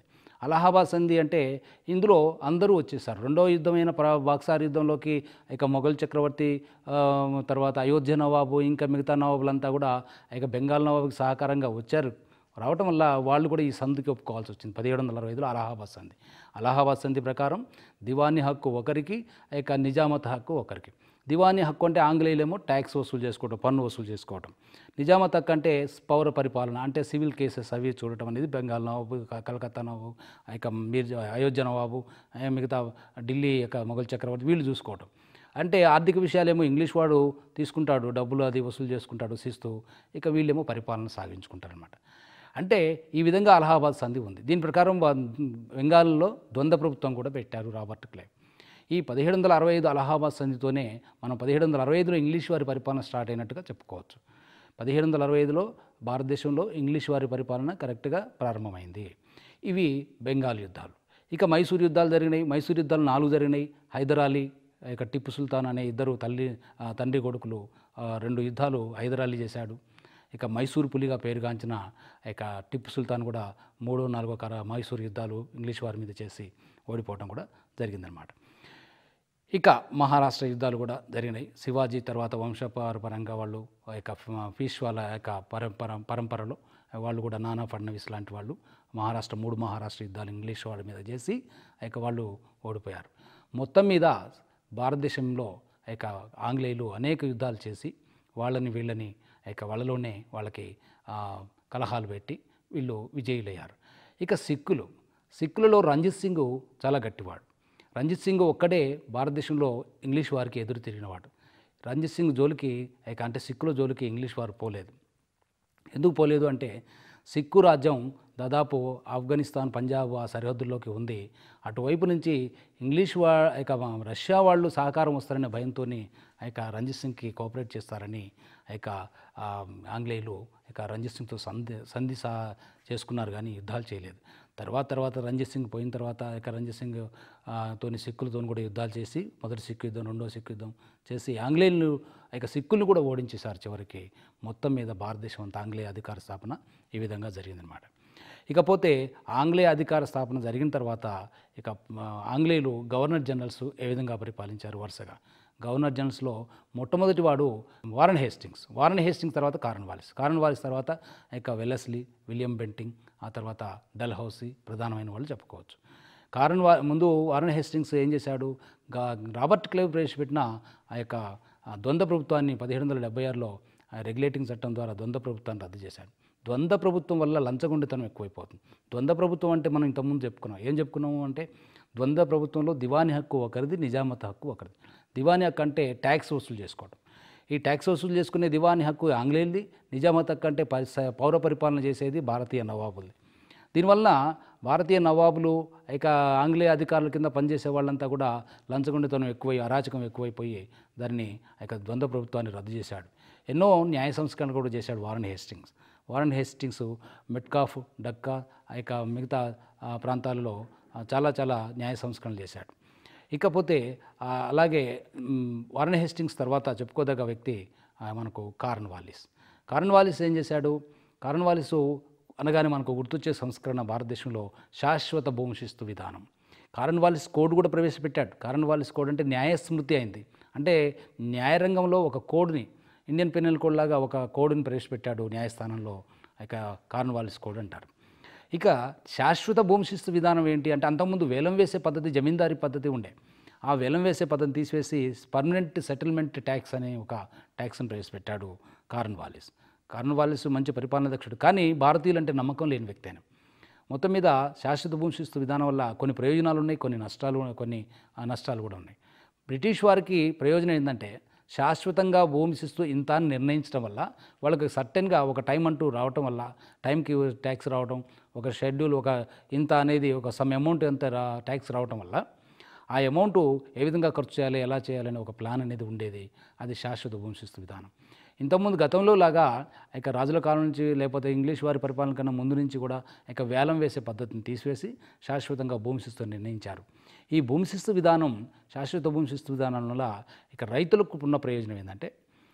అలహాబాద్ సంధి అంటే ఇందులో అందరూ వచ్చేసారు రెండో యుద్ధమైన ప్ర బాక్సార్ యుద్ధంలోకి ఇక మొఘల్ చక్రవర్తి ఆ, తర్వాత అయోధ్య నవాబు ఇంకా మిగతా నవాబులంతా కూడా ఇక బెంగాల్ నవాబుకి సహకారంగా వచ్చారు రావటం వల్ల వాళ్ళు కూడా ఈ సంధికి ఒప్పుకోవాల్సి వచ్చింది పదిహేడు వందల అరవై ఐదులో అలహాబాద్ సంధి అలహాబాద్ సంధి ప్రకారం దివానీ హక్కు ఒకరికి ఇక నిజామత్ హక్కు ఒకరికి దివానీ హక్కు అంటే ఆంగ్లేయులేమో ట్యాక్స్ వసూలు చేసుకోవటం పన్ను వసూలు చేసుకోవటం నిజామత్ హక్కు అంటే పౌర పరిపాలన అంటే సివిల్ కేసెస్ అవి చూడటం అనేది బెంగాల్ నవాబు క- కలకత్తా నవాబు ఇక మీర్ అయోధ్య నవాబు ఆ, మిగతా ఢిల్లీ యొక్క మొఘల్ చక్రవర్తి వీళ్ళు చూసుకోవటం అంటే ఆర్థిక విషయాలేమో ఇంగ్లీష్ వాడు తీసుకుంటాడు డబ్బులు అది వసూలు చేసుకుంటాడు శిస్తూ ఇక వీళ్ళేమో పరిపాలన సాగించుకుంటారనమాట అంటే ఈ విధంగా అలహాబాద్ సంధి ఉంది దీని ప్రకారం వా- బెంగాల్లో ద్వంద్వ ప్రభుత్వం కూడా పెట్టారు రాబర్ట్ క్లైవ్ ఈ పదిహేడు వందల అరవై ఐదు అలహాబాద్ సంధితోనే మనం పదిహేడు వందల అరవై ఐదులో ఇంగ్లీష్ వారి పరిపాలన స్టార్ట్ అయినట్టుగా చెప్పుకోవచ్చు పదిహేడు వందల అరవై ఐదులో భారతదేశంలో ఇంగ్లీష్ వారి పరిపాలన కరెక్ట్గా ప్రారంభమైంది ఇవి బెంగాల్ యుద్ధాలు ఇక మైసూర్ యుద్ధాలు జరిగినాయి మైసూర్ యుద్ధాలు నాలుగు జరిగినాయి హైదర్ అలీ ఇక టిప్పు సుల్తాన్ అనే ఇద్దరు తల్లి ఆ, తండ్రి కొడుకులు ఆ, రెండు యుద్ధాలు హైదర్ అలీ చేశాడు ఇక మైసూర్ పులిగా పేరుగాంచిన ఇక టిప్పు సుల్తాన్ కూడా మూడో నాలుగో కర మైసూర్ యుద్ధాలు ఇంగ్లీష్ వారి మీద చేసి ఓడిపోవడం కూడా జరిగిందనమాట ఇక మహారాష్ట్ర యుద్ధాలు కూడా జరిగినాయి శివాజీ తర్వాత వంశపరంగా వాళ్ళు ఆ యొక్క పీష్వాల యొక్క పరంపర పరంపరలో వాళ్ళు కూడా నానా ఫడ్నవీస్ లాంటి వాళ్ళు మహారాష్ట్ర మూడు మహారాష్ట్ర యుద్ధాలు ఇంగ్లీష్ వాళ్ళ మీద చేసి ఆ యొక్క వాళ్ళు ఓడిపోయారు మొత్తం మీద భారతదేశంలో ఆ యొక్క ఆంగ్లేయులు అనేక యుద్ధాలు చేసి వాళ్ళని వీళ్ళని ఆ యొక్క వాళ్ళలోనే వాళ్ళకి ఆ, కలహాలు పెట్టి వీళ్ళు విజయులయ్యారు ఇక సిక్కులు సిక్కులలో రంజిత్ సింగ్ చాలా గట్టివాడు రంజిత్ సింగ్ ఒక్కడే భారతదేశంలో ఇంగ్లీష్ వారికి ఎదురు తిరిగినవాడు రంజిత్ సింగ్ జోలికి ఇక అంటే సిక్కుల జోలికి ఇంగ్లీష్ వారు పోలేదు ఎందుకు పోలేదు అంటే సిక్కు రాజ్యం దాదాపు ఆఫ్ఘనిస్తాన్ పంజాబ్ ఆ సరిహద్దుల్లోకి ఉంది అటువైపు నుంచి ఇంగ్లీష్ వా ఇక రష్యా వాళ్ళు సహకారం వస్తారనే భయంతో ఇక రంజిత్ సింగ్కి కోఆపరేట్ చేస్తారని ఇక ఆ, ఆంగ్లేయులు ఇక రంజిత్ సింగ్తో సంధి సంధి సా చేసుకున్నారు కానీ యుద్ధాలు చేయలేదు తర్వాత తర్వాత రంజిత్ సింగ్ పోయిన తర్వాత ఇక రంజిత్ సింగ్ ఆ, తోని సిక్కులతో కూడా యుద్ధాలు చేసి మొదటి సిక్కు యుద్ధం రెండో సిక్కు యుద్ధం చేసి ఆంగ్లేయులు ఇక సిక్కులు కూడా ఓడించేశారు చివరికి మొత్తం మీద భారతదేశం అంతా ఆంగ్లేయ అధికార స్థాపన ఈ విధంగా జరిగిందనమాట ఇకపోతే ఆంగ్లేయ అధికార స్థాపన జరిగిన తర్వాత ఇక ఆ, ఆంగ్లేయులు గవర్నర్ జనరల్స్ ఏ విధంగా పరిపాలించారు వరుసగా గవర్నర్ జనరల్స్లో మొట్టమొదటి వాడు వారన్ హేస్టింగ్స్ వారన్ హేస్టింగ్స్ తర్వాత కారన్ వాలిస్ కారన్ వాలిస్ తర్వాత ఇక వెల్లస్లీ విలియం బెంటింగ్ ఆ తర్వాత డల్ హౌసీ ప్రధానమైన వాళ్ళు చెప్పుకోవచ్చు కారన్ వా ముందు వారన్ హేస్టింగ్స్ ఏం చేశాడు గా రాబర్ట్ క్లేవ్ ప్రవేశపెట్టిన ఆ యొక్క ఆ ద్వంద్వ ప్రభుత్వాన్ని పదిహేడు వందల డెబ్బై ఆరులో రెగ్యులేటింగ్ చట్టం ద్వారా ద్వంద్వ ప్రభుత్వాన్ని రద్దు చేశాడు ద్వంద్వ ప్రభుత్వం వల్ల లంచగొండితనం ఎక్కువైపోతుంది ద్వంద్వ ప్రభుత్వం అంటే మనం ఇంతకుముందు చెప్పుకున్నాం ఏం చెప్పుకున్నాము అంటే ద్వంద్వ ప్రభుత్వంలో దివానీ హక్కు ఒకరిది నిజామత్ హక్కు ఒకరిది దివానీ హక్కు అంటే ట్యాక్స్ వసూలు చేసుకోవడం ఈ ట్యాక్స్ వసూలు చేసుకునే దివానీ హక్కు ఆంగ్లేయులది నిజామత్ హక్కు అంటే పరి- పౌర పరిపాలన చేసేది భారతీయ నవాబులది దీనివల్ల భారతీయ నవాబులు ఇక ఆంగ్లేయ అధికారుల కింద పనిచేసే వాళ్ళంతా కూడా లంచగొండితనం ఎక్కువై అరాచకం ఎక్కువైపోయి దాన్ని ఇక ద్వంద్వ ప్రభుత్వాన్ని రద్దు చేశాడు ఎన్నో న్యాయ సంస్కరణలు కూడా చేశాడు Warren Hastings Warren Hastings Metcalfe డక్కా ఇక మిగతా ఆ, ప్రాంతాలలో ఆ, చాలా చాలా న్యాయ సంస్కరణలు చేశాడు ఇకపోతే ఆ, అలాగే మ్, వారన్ హేస్టింగ్స్ తర్వాత చెప్పుకోదగ్గ వ్యక్తి ఆ, మనకు కారన్ వాలిస్ కారన్ వాలిస్ ఏం చేశాడు కారన్ వాలిసు అనగానే మనకు గుర్తొచ్చే సంస్కరణ భారతదేశంలో శాశ్వత భూమి శిస్తు విధానం కారన్ వాలిస్ కోడ్ కూడా ప్రవేశపెట్టాడు కారన్ వాలిస్ కోడ్ అంటే న్యాయ స్మృతి అయింది అంటే న్యాయరంగంలో ఒక కోడ్ని ఇండియన్ పెనల్ కోడ్ లాగా ఒక కోడ్ని ప్రవేశపెట్టాడు న్యాయస్థానంలో ఇక కారన్ వాలిస్ కోడ్ అంటారు ఇక శాశ్వత భూమి శిస్తు విధానం ఏంటి అంటే అంతకుముందు వేలం వేసే పద్ధతి జమీందారీ పద్ధతి ఉండే ఆ వేలం వేసే పద్ధతిని తీసివేసి పర్మనెంట్ సెటిల్మెంట్ ట్యాక్స్ అనే ఒక ట్యాక్స్ని ప్రవేశపెట్టాడు కారన్ వాలిస్ కారన్ వాలిస్ మంచి పరిపాలన దక్షుడు కానీ భారతీయులు అంటే నమ్మకం లేని వ్యక్తి ఆయన మొత్తం మీద శాశ్వత భూమి శిస్తు విధానం వల్ల కొన్ని ప్రయోజనాలు ఉన్నాయి కొన్ని నష్టాలు కొన్ని ఆ, నష్టాలు కూడా ఉన్నాయి బ్రిటిష్ వారికి ప్రయోజనం ఏంటంటే శాశ్వతంగా భూమి శిస్తు ఇంత అని నిర్ణయించడం వల్ల వాళ్ళకి సర్టెన్గా ఒక టైం అంటూ రావటం వల్ల టైంకి ట్యాక్స్ రావడం ఒక షెడ్యూల్ ఒక ఇంత అనేది ఒక సమ్ అమౌంట్ ఎంత రా ట్యాక్స్ రావటం వల్ల ఆ అమౌంట్ ఏ విధంగా ఖర్చు చేయాలి ఎలా చేయాలని ఒక ప్లాన్ అనేది ఉండేది అది శాశ్వత భూమి శిస్తు విధానం ఇంతకుముందు గతంలో లాగా ఇక రాజుల కాలం నుంచి లేకపోతే ఇంగ్లీష్ వారి పరిపాలన కన్నా ముందు నుంచి కూడా ఇక వేలం వేసే పద్ధతిని తీసివేసి శాశ్వతంగా భూమి శిస్తు నిర్ణయించారు ఈ భూమి శిస్తు విధానం శాశ్వత భూమి శిస్తు విధానం వల్ల ఇక రైతులకు ఉన్న ప్రయోజనం ఏంటంటే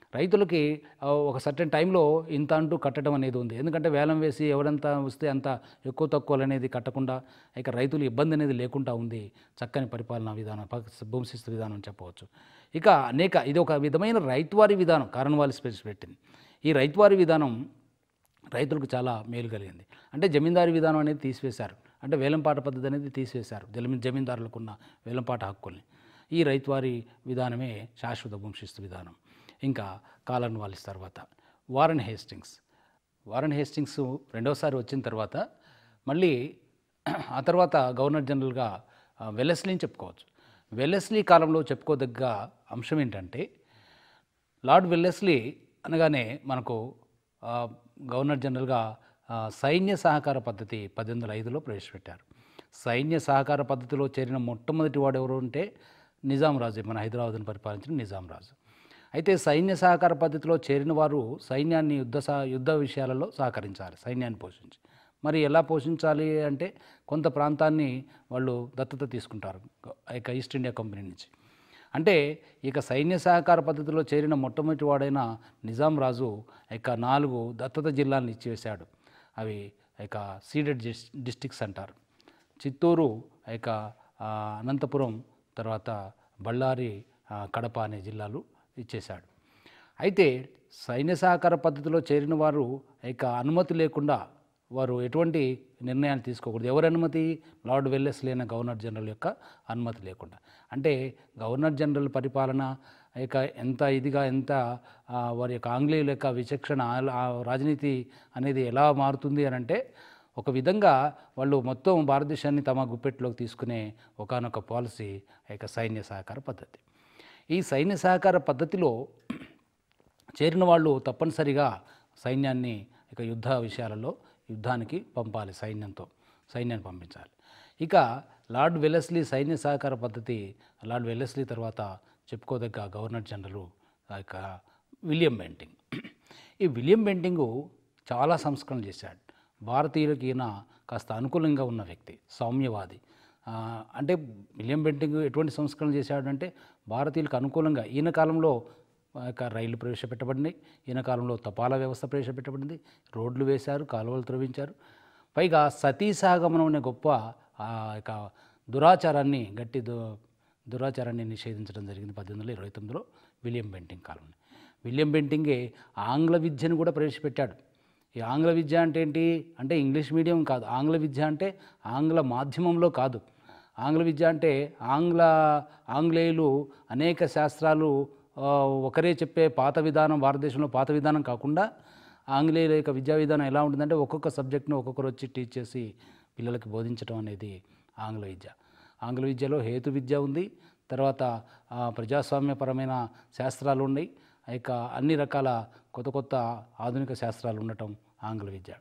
రైతులకి ఆ, ఒక సర్టెన్ టైంలో ఇంత అంటూ కట్టడం అనేది ఉంది ఎందుకంటే వేలం వేసి ఎవరంత వస్తే అంత ఎక్కువ తక్కువలు అనేది కట్టకుండా ఇక రైతులు ఇబ్బంది అనేది లేకుండా ఉంది చక్కని పరిపాలనా విధానం ప- భూమి శిస్తు విధానం అని చెప్పవచ్చు ఇక అనేక ఇది ఒక విధమైన రైతువారి విధానం కారణవారి స్పెషల్ పెట్టింది ఈ రైతువారి విధానం రైతులకు చాలా మేలు కలిగింది అంటే జమీందారీ విధానం అనేది తీసివేశారు అంటే వేలంపాట పద్ధతి అనేది తీసివేశారు జమీ జమీందారులకు ఉన్న వేలంపాట హక్కుల్ని ఈ రైతువారి విధానమే శాశ్వత భూమిశిస్తు విధానం ఇంకా కాలన్ వాలిస్ తర్వాత వారన్ హేస్టింగ్స్ వారన్ హేస్టింగ్స్ రెండవసారి వచ్చిన తర్వాత మళ్ళీ ఆ తర్వాత గవర్నర్ జనరల్గా ఆ, వెల్లెస్లీని చెప్పుకోవచ్చు వెల్లెస్లీ కాలంలో చెప్పుకోదగ్గ అంశం ఏంటంటే లార్డ్ వెల్లెస్లీ అనగానే మనకు ఆ, గవర్నర్ జనరల్గా ఆ, సైన్య సహకార పద్ధతి పద్దెనిమిది వందల ఐదులో ప్రవేశపెట్టారు సైన్య సహకార పద్ధతిలో చేరిన మొట్టమొదటి వాడు ఎవరు అంటే నిజాం రాజు మన హైదరాబాద్ను పరిపాలించిన నిజాం రాజు అయితే సైన్య సహకార పద్ధతిలో చేరిన వారు సైన్యాన్ని యుద్ధ సహ యుద్ధ విషయాలలో సహకరించాలి సైన్యాన్ని పోషించి మరి ఎలా పోషించాలి అంటే కొంత ప్రాంతాన్ని వాళ్ళు దత్తత తీసుకుంటారు ఇక ఈస్ట్ ఇండియా కంపెనీ నుంచి అంటే ఇక సైన్య సహకార పద్ధతిలో చేరిన మొట్టమొదటి వాడైన నిజాం రాజు ఇక నాలుగు దత్తత జిల్లాలను ఇచ్చివేశాడు అవి ఇక సీడెడ్ డిస్ డిస్టిక్స్ అంటారు చిత్తూరు ఇక ఆ, అనంతపురం తర్వాత బళ్ళారి ఆ, కడప అనే జిల్లాలు ఇచ్చేశాడు అయితే సైన్య సహకార పద్ధతిలో చేరిన వారు ఇక అనుమతి లేకుండా వారు ఎటువంటి నిర్ణయాలు తీసుకోకూడదు ఎవరి అనుమతి లార్డ్ వెల్లెస్లీ అనే గవర్నర్ జనరల్ యొక్క అనుమతి లేకుండా అంటే గవర్నర్ జనరల్ పరిపాలన ఇక ఎంత ఇదిగా ఎంత ఆ, వారి యొక్క ఆంగ్లేయుల యొక్క విచక్షణ ఆ- ఆ రాజనీతి అనేది ఎలా మారుతుంది అని అంటే ఒక విధంగా వాళ్ళు మొత్తం భారతదేశాన్ని తమ గుప్పెట్లోకి తీసుకునే ఒకానొక పాలసీ ఇక సైన్య సహకార పద్ధతి ఈ సైన్య సహకార పద్ధతిలో చేరిన వాళ్ళు తప్పనిసరిగా సైన్యాన్ని ఇక యుద్ధ విషయాలలో యుద్ధానికి పంపాలి సైన్యంతో సైన్యాన్ని పంపించాలి ఇక లార్డ్ వెల్లెస్లీ సైన్య సహకార పద్ధతి లార్డ్ వెల్లెస్లీ తర్వాత చెప్పుకోదగ్గ గవర్నర్ జనరల్ ఆ యొక్క విలియం బెంటింగ్ ఈ విలియం బెంటింగు చాలా సంస్కరణలు చేశాడు భారతీయులకి ఈయన కాస్త అనుకూలంగా ఉన్న వ్యక్తి సౌమ్యవాది ఆ, అంటే విలియం బెంటింగ్ ఎటువంటి సంస్కరణలు చేశాడంటే భారతీయులకు అనుకూలంగా ఈయన కాలంలో ఆ యొక్క రైళ్లు ప్రవేశపెట్టబడినాయి ఈయన కాలంలో తపాలా వ్యవస్థ ప్రవేశపెట్టబడింది రోడ్లు వేశారు కాలువలు త్రవ్వించారు పైగా సతీసాగమనం అనే గొప్ప ఆ యొక్క దురాచారాన్ని గట్టి దు దురాచారాన్ని నిషేధించడం జరిగింది పద్దెనిమిది వందల ఇరవై తొమ్మిదిలో విలియం బెంటింగ్ కాలంలో విలియం బెంటింగే ఆంగ్ల విద్యను కూడా ప్రవేశపెట్టాడు ఈ ఆంగ్ల విద్య అంటే ఏంటి అంటే ఇంగ్లీష్ మీడియం కాదు ఆంగ్ల విద్య అంటే ఆంగ్ల మాధ్యమంలో కాదు ఆంగ్ల విద్య అంటే ఆంగ్ల ఆంగ్లేయులు అనేక శాస్త్రాలు ఆ, ఒకరే చెప్పే పాత విధానం భారతదేశంలో పాత విధానం కాకుండా ఆంగ్లేయుల యొక్క విద్యా విధానం ఎలా ఉంటుందంటే ఒక్కొక్క సబ్జెక్ట్ను ఒక్కొక్కరు వచ్చి టీచ్ చేసి పిల్లలకి బోధించడం అనేది ఆంగ్ల విద్య ఆంగ్ల విద్యలో హేతు విద్య ఉంది తర్వాత ఆ, ప్రజాస్వామ్యపరమైన శాస్త్రాలు ఉన్నాయి ఇక అన్ని రకాల కొత్త కొత్త ఆధునిక శాస్త్రాలు ఉండటం ఆంగ్ల విద్య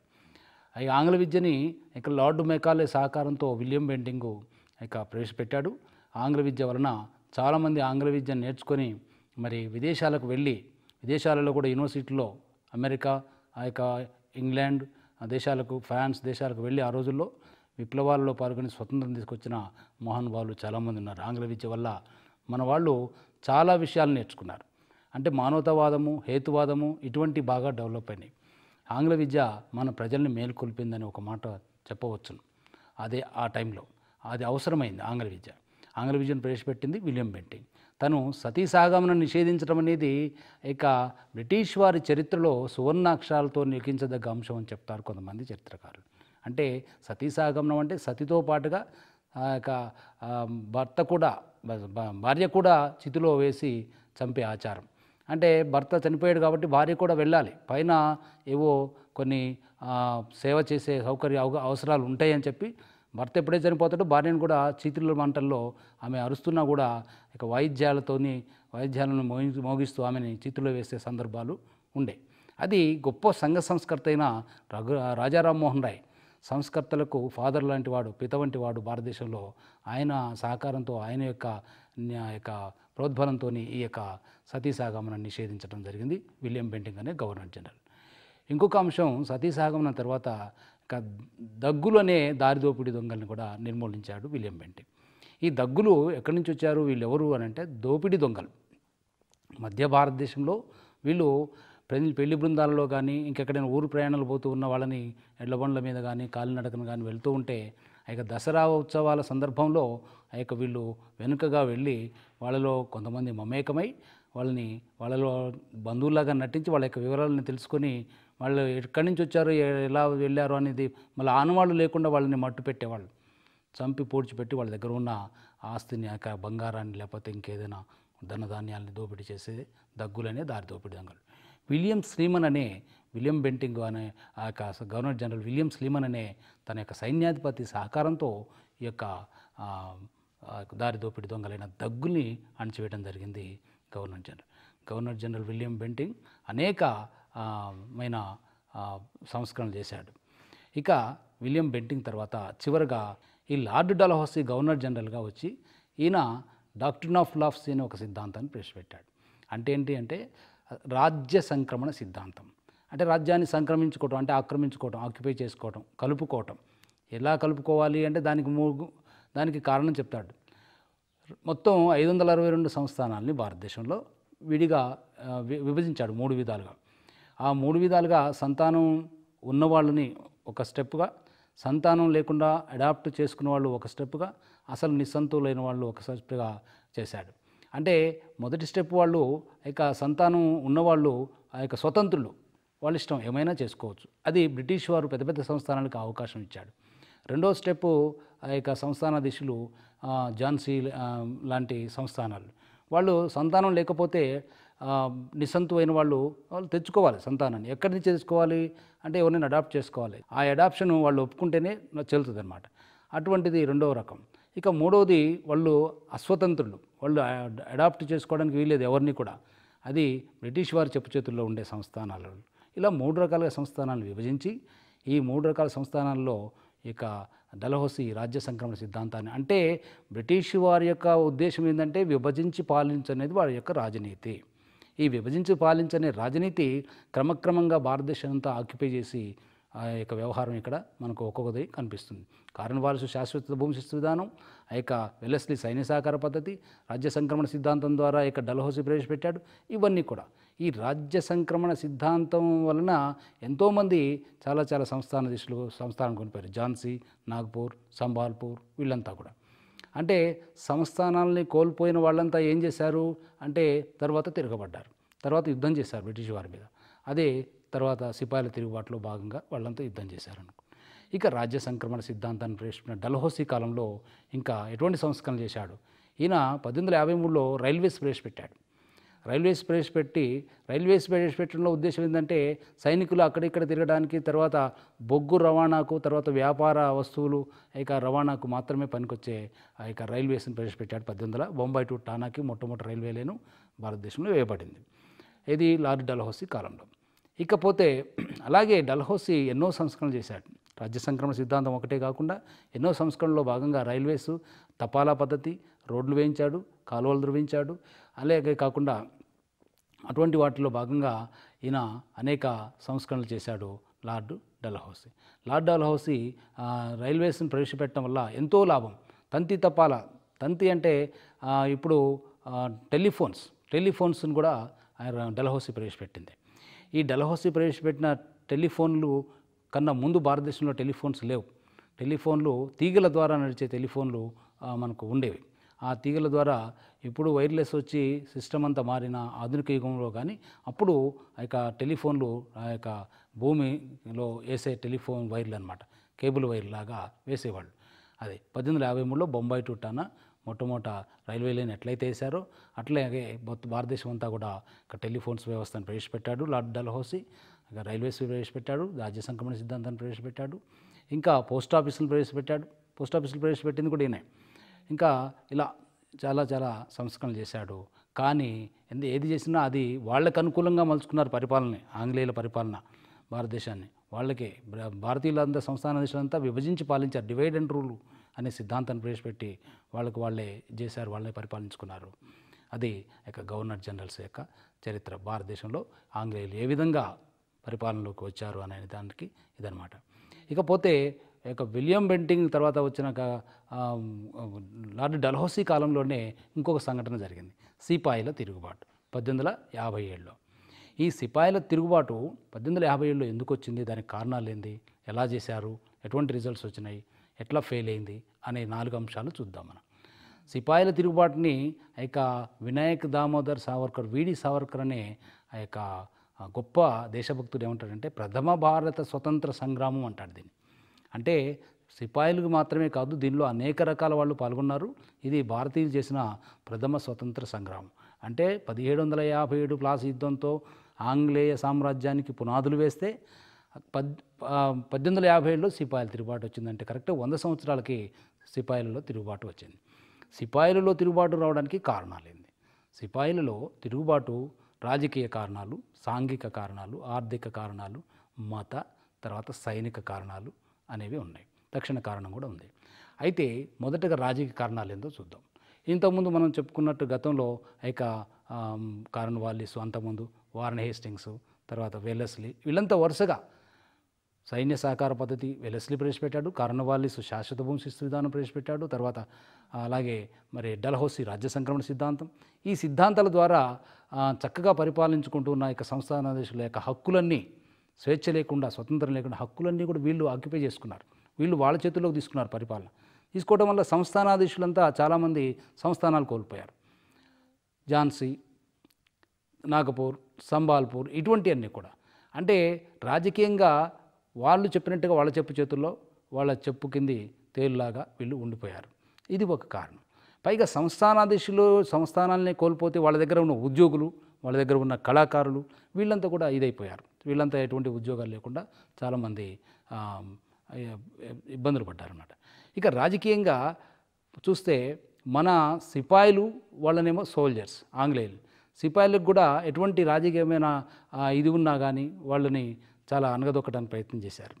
ఈ ఆంగ్ల విద్యని ఇక లార్డ్ మెకాలే సహకారంతో విలియం బెంటింగు ఇక ప్రవేశపెట్టాడు ఆంగ్ల విద్య వలన చాలామంది ఆంగ్ల విద్యను నేర్చుకొని మరి విదేశాలకు వెళ్ళి విదేశాలలో కూడా యూనివర్సిటీలో అమెరికా ఆ యొక్క ఇంగ్లాండ్ ఆ దేశాలకు ఫ్రాన్స్ దేశాలకు వెళ్ళి ఆ రోజుల్లో విప్లవాలలో పాల్గొని స్వతంత్రం తీసుకొచ్చిన మహానుభావులు చాలామంది ఉన్నారు ఆంగ్ల విద్య వల్ల మన వాళ్ళు చాలా విషయాలు నేర్చుకున్నారు అంటే మానవతావాదము హేతువాదము ఇటువంటి బాగా డెవలప్ అయినాయి ఆంగ్ల విద్య మన ప్రజల్ని మేల్కొల్పిందని ఒక మాట చెప్పవచ్చును అదే ఆ టైంలో అది అవసరమైంది ఆంగ్ల విద్య ఆంగ్ల విద్యను ప్రవేశపెట్టింది విలియం బెంటింగ్ తను సతీ సాగమనం నిషేధించడం అనేది ఇక బ్రిటిష్ వారి చరిత్రలో సువర్ణాక్షరాలతో లిఖించదగ్గ అంశం అని చెప్తారు కొంతమంది చరిత్రకారులు అంటే సతీ సాగమనం అంటే సతితో పాటుగా ఆ యొక్క ఆ, భర్త కూడా భ- భ- భార్య కూడా చితిలో వేసి చంపే ఆచారం అంటే భర్త చనిపోయాడు కాబట్టి భార్య కూడా వెళ్ళాలి పైన ఏవో కొన్ని ఆ, సేవ చేసే సౌకర్య అవ- అవసరాలు ఉంటాయని చెప్పి భర్త ఎప్పుడే చనిపోతాడో భార్యను కూడా చీతుల మంటల్లో ఆమె అరుస్తున్నా కూడా ఇక వాయిద్యాలతోని వాయిద్యాలను మోగి మోగిస్తూ ఆమెని చీతులో వేసే సందర్భాలు ఉండే అది గొప్ప సంఘ సంస్కర్త అయిన రఘు రాజారాం మోహన్ రాయ్ సంస్కర్తలకు ఫాదర్ లాంటి వాడు పిత వంటి వాడు భారతదేశంలో ఆయన సహకారంతో ఆయన యొక్క న్యా- యొక్క ప్రోద్బలంతో ఈ యొక్క సతీసాగమనం నిషేధించడం జరిగింది విలియం బెంటింగ్ అనే గవర్నర్ జనరల్ ఇంకొక అంశం సతీసాగమనం తర్వాత ఇక దగ్గులు అనే దారిదోపిడి దొంగల్ని కూడా నిర్మూలించాడు విలియం బెంటింగ్ ఈ దగ్గులు ఎక్కడి నుంచి వచ్చారు వీళ్ళు ఎవరు అని అంటే దోపిడీ దొంగలు మధ్య భారతదేశంలో వీళ్ళు పెళ్లి పెళ్లి బృందాలలో కానీ ఇంకెక్కడైనా ఊరు ప్రయాణాలు పోతూ ఉన్న వాళ్ళని ఎడ్ల బండ్ల మీద కానీ కాలినడకన కానీ వెళ్తూ ఉంటే ఆ యొక్క దసరా ఉత్సవాల సందర్భంలో ఆ యొక్క వీళ్ళు వెనుకగా వెళ్ళి వాళ్ళలో కొంతమంది మమేకమై వాళ్ళని వాళ్ళలో బంధువులాగా నటించి వాళ్ళ యొక్క వివరాలను తెలుసుకొని వాళ్ళు ఎక్కడి నుంచి వచ్చారు ఎ- ఎలా వెళ్ళారు అనేది మళ్ళీ ఆనవాళ్ళు లేకుండా వాళ్ళని మట్టు పెట్టేవాళ్ళు చంపి పూడ్చిపెట్టి వాళ్ళ దగ్గర ఉన్న ఆస్తిని ఆ యొక్క బంగారాన్ని లేకపోతే ఇంకేదైనా ధనధాన్యాలని దోపిడీ చేసే దగ్గులనే దారి దోపిడీ దొంగలు విలియం స్లీమన్ అనే విలియం బెంటింగ్ అనే ఆ యొక్క గవర్నర్ జనరల్ విలియం స్లీమన్ అనే తన యొక్క సైన్యాధిపతి సహకారంతో ఈ యొక్క ఆ, ఆ యొక్క దారి దోపిడీ దొంగలైన దగ్గుల్ని అణచివేయడం జరిగింది governor general governor general William Bentinck అనేక ఆ, మైన ఆ, సంస్కరణలు చేశాడు ఇక విలియం బెంటింగ్ తర్వాత చివరగా ఈ లార్డ్ డలహౌసీ గవర్నర్ జనరల్గా వచ్చి ఈయన డాక్టరీన్ ఆఫ్ లాఫ్స్ అనే ఒక సిద్ధాంతాన్ని ప్రవేశపెట్టాడు అంటే ఏంటి అంటే రాజ్య సంక్రమణ సిద్ధాంతం అంటే రాజ్యాన్ని సంక్రమించుకోవటం అంటే ఆక్రమించుకోవటం ఆక్యుపై చేసుకోవటం కలుపుకోవటం ఎలా కలుపుకోవాలి అంటే దానికి మూడు దానికి కారణం చెప్తాడు మొత్తం ఐదు వందల అరవై రెండు సంస్థానాల్ని భారతదేశంలో విడిగా ఆ, వి- విభజించాడు మూడు విధాలుగా ఆ మూడు విధాలుగా సంతానం ఉన్నవాళ్ళని ఒక స్టెప్గా సంతానం లేకుండా అడాప్ట్ చేసుకున్న వాళ్ళు ఒక స్టెప్గా అసలు నిస్సంతులైన వాళ్ళు ఒక స్టెప్గా చేశాడు అంటే మొదటి స్టెప్ వాళ్ళు ఇక సంతానం ఉన్నవాళ్ళు ఆ యొక్క స్వతంత్రులు వాళ్ళ ఇష్టం ఏమైనా చేసుకోవచ్చు అది బ్రిటిష్ వారు పెద్ద పెద్ద సంస్థానాలకు అవకాశం ఇచ్చాడు రెండో స్టెప్ ఆ యొక్క సంస్థానాధీశులు ఆ, ఝాన్సీ ఆ, లాంటి సంస్థానాలు వాళ్ళు సంతానం లేకపోతే ఆ, నిస్సంతు అయిన వాళ్ళు వాళ్ళు తెచ్చుకోవాలి సంతానాన్ని ఎక్కడి నుంచి తెచ్చుకోవాలి అంటే ఎవరినైనా అడాప్ట్ చేసుకోవాలి ఆ అడాప్షన్ వాళ్ళు ఒప్పుకుంటేనే చెల్లుతుంది అనమాట అటువంటిది రెండవ రకం ఇక మూడవది వాళ్ళు అస్వతంత్రులు వాళ్ళు అడాప్ట్ చేసుకోవడానికి వీలేదు ఎవరిని కూడా అది బ్రిటిష్ వారి చెప్పు చేతుల్లో ఉండే సంస్థానాలు ఇలా మూడు రకాలుగా సంస్థానాలను విభజించి ఈ మూడు రకాల సంస్థానాల్లో ఇక డలహౌసీ రాజ్య సంక్రమణ సిద్ధాంతాన్ని అంటే బ్రిటిష్ వారి యొక్క ఉద్దేశం ఏంటంటే విభజించి పాలించనేది వారి యొక్క రాజనీతి ఈ విభజించి పాలించనే రాజనీతి క్రమక్రమంగా భారతదేశం అంతా ఆక్యుపై చేసి ఆ యొక్క వ్యవహారం ఇక్కడ మనకు ఒక్కొక్కది కనిపిస్తుంది కారణవారసు శాశ్వత భూమి శిస్తు విధానం ఆ యొక్క వెలస్లీ సైన్య సహకార పద్ధతి రాజ్య సంక్రమణ సిద్ధాంతం ద్వారా ఇక డల్హౌసీ ప్రవేశపెట్టాడు ఇవన్నీ కూడా ఈ రాజ్య సంక్రమణ సిద్ధాంతం వలన ఎంతోమంది చాలా చాలా సంస్థాన దిశలు సంస్థానం కొనిపోయారు ఝాన్సీ నాగ్పూర్ సంబాల్పూర్ వీళ్ళంతా కూడా అంటే సంస్థానాల్ని కోల్పోయిన వాళ్ళంతా ఏం చేశారు అంటే తర్వాత తిరగబడ్డారు తర్వాత యుద్ధం చేశారు బ్రిటిష్ వారి మీద అదే తర్వాత సిపాయిల తిరుగుబాటులో భాగంగా వాళ్ళంతా యుద్ధం చేశారు అనుకో ఇక రాజ్య సంక్రమణ సిద్ధాంతాన్ని ప్రవేశపెట్టిన డల్హౌసీ కాలంలో ఇంకా ఎటువంటి సంస్కరణలు చేశాడు ఈయన పద్దెనిమిది వందల యాభై మూడులో రైల్వేస్ ప్రవేశపెట్టాడు రైల్వేస్ ప్రవేశపెట్టి రైల్వేస్ ప్రవేశపెట్టడంలో ఉద్దేశం ఏంటంటే సైనికులు అక్కడిక్కడ తిరగడానికి తర్వాత బొగ్గు రవాణాకు తర్వాత వ్యాపార వస్తువులు ఇక రవాణాకు మాత్రమే పనికొచ్చే ఆ యొక్క రైల్వేస్ని ప్రవేశపెట్టాడు పద్దెనిమిది వందల బొంబాయి టు టానాకి మొట్టమొదటి రైల్వే లేను భారతదేశంలో వేయబడింది ఇది లార్డ్ డల్హౌసీ కాలంలో ఇకపోతే అలాగే డల్హౌసీ ఎన్నో సంస్కరణలు చేశాడు రాజ్య సంక్రమణ సిద్ధాంతం ఒకటే కాకుండా ఎన్నో సంస్కరణలో భాగంగా రైల్వేస్ తపాలా పద్ధతి రోడ్లు వేయించాడు కాలువలు ధృవించాడు అలాగే కాకుండా అటువంటి వాటిలో భాగంగా ఈయన అనేక సంస్కరణలు చేశాడు లార్డ్ డల్హౌసీ లార్డ్ డల్హౌసీ ఆ, రైల్వేస్ని ప్రవేశపెట్టడం వల్ల ఎంతో లాభం తంతి తపాల తంతి అంటే ఆ, ఇప్పుడు ఆ, టెలిఫోన్స్ టెలిఫోన్స్ని కూడా ఆయన డల్హౌసీ ప్రవేశపెట్టింది ఈ డల్హౌసీ ప్రవేశపెట్టిన టెలిఫోన్లు కన్నా ముందు భారతదేశంలో టెలిఫోన్స్ లేవు టెలిఫోన్లు తీగల ద్వారా నడిచే టెలిఫోన్లు ఆ, మనకు ఉండేవి ఆ తీగల ద్వారా ఇప్పుడు వైర్లెస్ వచ్చి సిస్టమ్ అంతా మారిన ఆధునిక యుగంలో కానీ అప్పుడు ఆ యొక్క టెలిఫోన్లు ఆ యొక్క భూమిలో వేసే టెలిఫోన్ వైర్లు అనమాట కేబుల్ వైర్ లాగా వేసేవాళ్ళు అదే పద్దెనిమిది వందల యాభై మూడులో బొంబాయి టు టానా మొట్టమొదట రైల్వే లైన్ ఎట్లయితే వేశారో అట్లాగే మొత్తం భారతదేశం అంతా కూడా ఒక టెలిఫోన్స్ వ్యవస్థను ప్రవేశపెట్టాడు లార్డ్ డల్హౌసీ ఇక రైల్వేస్ ప్రవేశపెట్టాడు రాజ్య సంక్రమణ సిద్ధాంతాన్ని ప్రవేశపెట్టాడు ఇంకా పోస్ట్ ఆఫీసులు ప్రవేశపెట్టాడు పోస్ట్ ఆఫీసులు ప్రవేశపెట్టింది కూడా ఈయనే ఇంకా ఇలా చాలా చాలా సంస్కరణలు చేశాడు కానీ ఎందు ఏది చేసినా అది వాళ్ళకు అనుకూలంగా మలుచుకున్నారు పరిపాలన ఆంగ్లేయుల పరిపాలన భారతదేశాన్ని వాళ్ళకే బ్ర- భారతీయులంతా సంస్థానాధీశులంతా విభజించి పాలించారు డివైడ్ అండ్ రూల్ అనే సిద్ధాంతాన్ని ప్రవేశపెట్టి వాళ్ళకు వాళ్ళే చేశారు వాళ్ళే పరిపాలించుకున్నారు అది యొక్క గవర్నర్ జనరల్స్ యొక్క చరిత్ర భారతదేశంలో ఆంగ్లేయులు ఏ విధంగా పరిపాలనలోకి వచ్చారు అనే దానికి ఇదనమాట ఇకపోతే ఈ యొక్క విలియం బెంటింగ్ తర్వాత వచ్చిన ఒక, ఆ, లార్డ్ డల్హౌసీ కాలంలోనే ఇంకొక సంఘటన జరిగింది సిపాయిల తిరుగుబాటు పద్దెనిమిది వందల యాభై ఏడులో ఈ సిపాయిల తిరుగుబాటు పద్దెనిమిది వందల యాభై ఏడులో ఎందుకు వచ్చింది దానికి కారణాలు ఏంది ఎలా చేశారు ఎటువంటి రిజల్ట్స్ వచ్చినాయి ఎట్లా ఫెయిల్ అయింది అనే నాలుగు అంశాలు చూద్దాం మనం సిపాయిల తిరుగుబాటుని ఆ యొక్క వినాయక్ దామోదర్ సావర్కర్ వీడి సావర్కర్ అనే ఆ యొక్క ఆ గొప్ప దేశభక్తుడు ఏమంటాడంటే ప్రథమ భారత స్వతంత్ర సంగ్రామం అంటాడు దీన్ని అంటే సిపాయిలకు మాత్రమే కాదు దీనిలో అనేక రకాల వాళ్ళు పాల్గొన్నారు ఇది భారతీయులు చేసిన ప్రథమ స్వతంత్ర సంగ్రామం అంటే పదిహేడు వందల యాభై ఏడు ప్లాస్ యుద్ధంతో ఆంగ్లేయ సామ్రాజ్యానికి పునాదులు వేస్తే పద్ ఆ, పద్దెనిమిది వందల యాభై ఏడులో సిపాయిల తిరుగుబాటు వచ్చిందంటే కరెక్ట్ వంద సంవత్సరాలకి సిపాయిలలో తిరుగుబాటు వచ్చింది సిపాయిలలో తిరుగుబాటు రావడానికి కారణాలేంది సిపాయిలలో తిరుగుబాటు రాజకీయ కారణాలు సాంఘిక కారణాలు ఆర్థిక కారణాలు మత తర్వాత సైనిక కారణాలు అనేవి ఉన్నాయి తక్షణ కారణం కూడా ఉంది అయితే మొదటగా రాజకీయ కారణాలు ఏందో చూద్దాం ఇంతకుముందు మనం చెప్పుకున్నట్టు గతంలో ఇక కారన్ వాల్లిస్ అంతకుముందు వారన్ హేస్టింగ్స్ తర్వాత వెల్లస్లీ వీళ్ళంతా వరుసగా సైన్య సహకార పద్ధతి వెలస్లీ ప్రవేశపెట్టాడు కారణవాల్లిస్ శాశ్వత భూమి శిస్తు విధానం ప్రవేశపెట్టాడు తర్వాత అలాగే మరి డల్హౌసీ రాజ్య సంక్రమణ సిద్ధాంతం ఈ సిద్ధాంతాల ద్వారా ఆ, చక్కగా పరిపాలించుకుంటూ ఉన్న యొక్క సంస్థానాధీశుల యొక్క హక్కులన్నీ స్వేచ్ఛ లేకుండా స్వతంత్రం లేకుండా హక్కులన్నీ కూడా వీళ్ళు ఆక్యుపై చేసుకున్నారు వీళ్ళు వాళ్ళ చేతుల్లోకి తీసుకున్నారు పరిపాలన తీసుకోవడం వల్ల సంస్థానాధీశులంతా చాలామంది సంస్థానాలు కోల్పోయారు ఝాన్సీ నాగపూర్ సంబాల్పూర్ ఇటువంటివన్నీ కూడా అంటే రాజకీయంగా వాళ్ళు చెప్పినట్టుగా వాళ్ళ చెప్పు చేతుల్లో వాళ్ళ చెప్పు కింది తేలులాగా వీళ్ళు ఉండిపోయారు ఇది ఒక కారణం పైగా సంస్థానాధీశులు సంస్థానాలనే కోల్పోతే వాళ్ళ దగ్గర ఉన్న ఉద్యోగులు వాళ్ళ దగ్గర ఉన్న కళాకారులు వీళ్ళంతా కూడా ఇదైపోయారు వీళ్ళంతా ఎటువంటి ఉద్యోగాలు లేకుండా చాలామంది ఆ, ఇబ్బందులు పడ్డారన్నమాట ఇక రాజకీయంగా చూస్తే మన సిపాయిలు వాళ్ళనేమో సోల్జర్స్ ఆంగ్లేయులు సిపాయిలకు కూడా ఎటువంటి రాజకీయమైన ఆ, ఇది ఉన్నా కానీ వాళ్ళని చాలా అనగదొక్కడానికి ప్రయత్నం చేశారు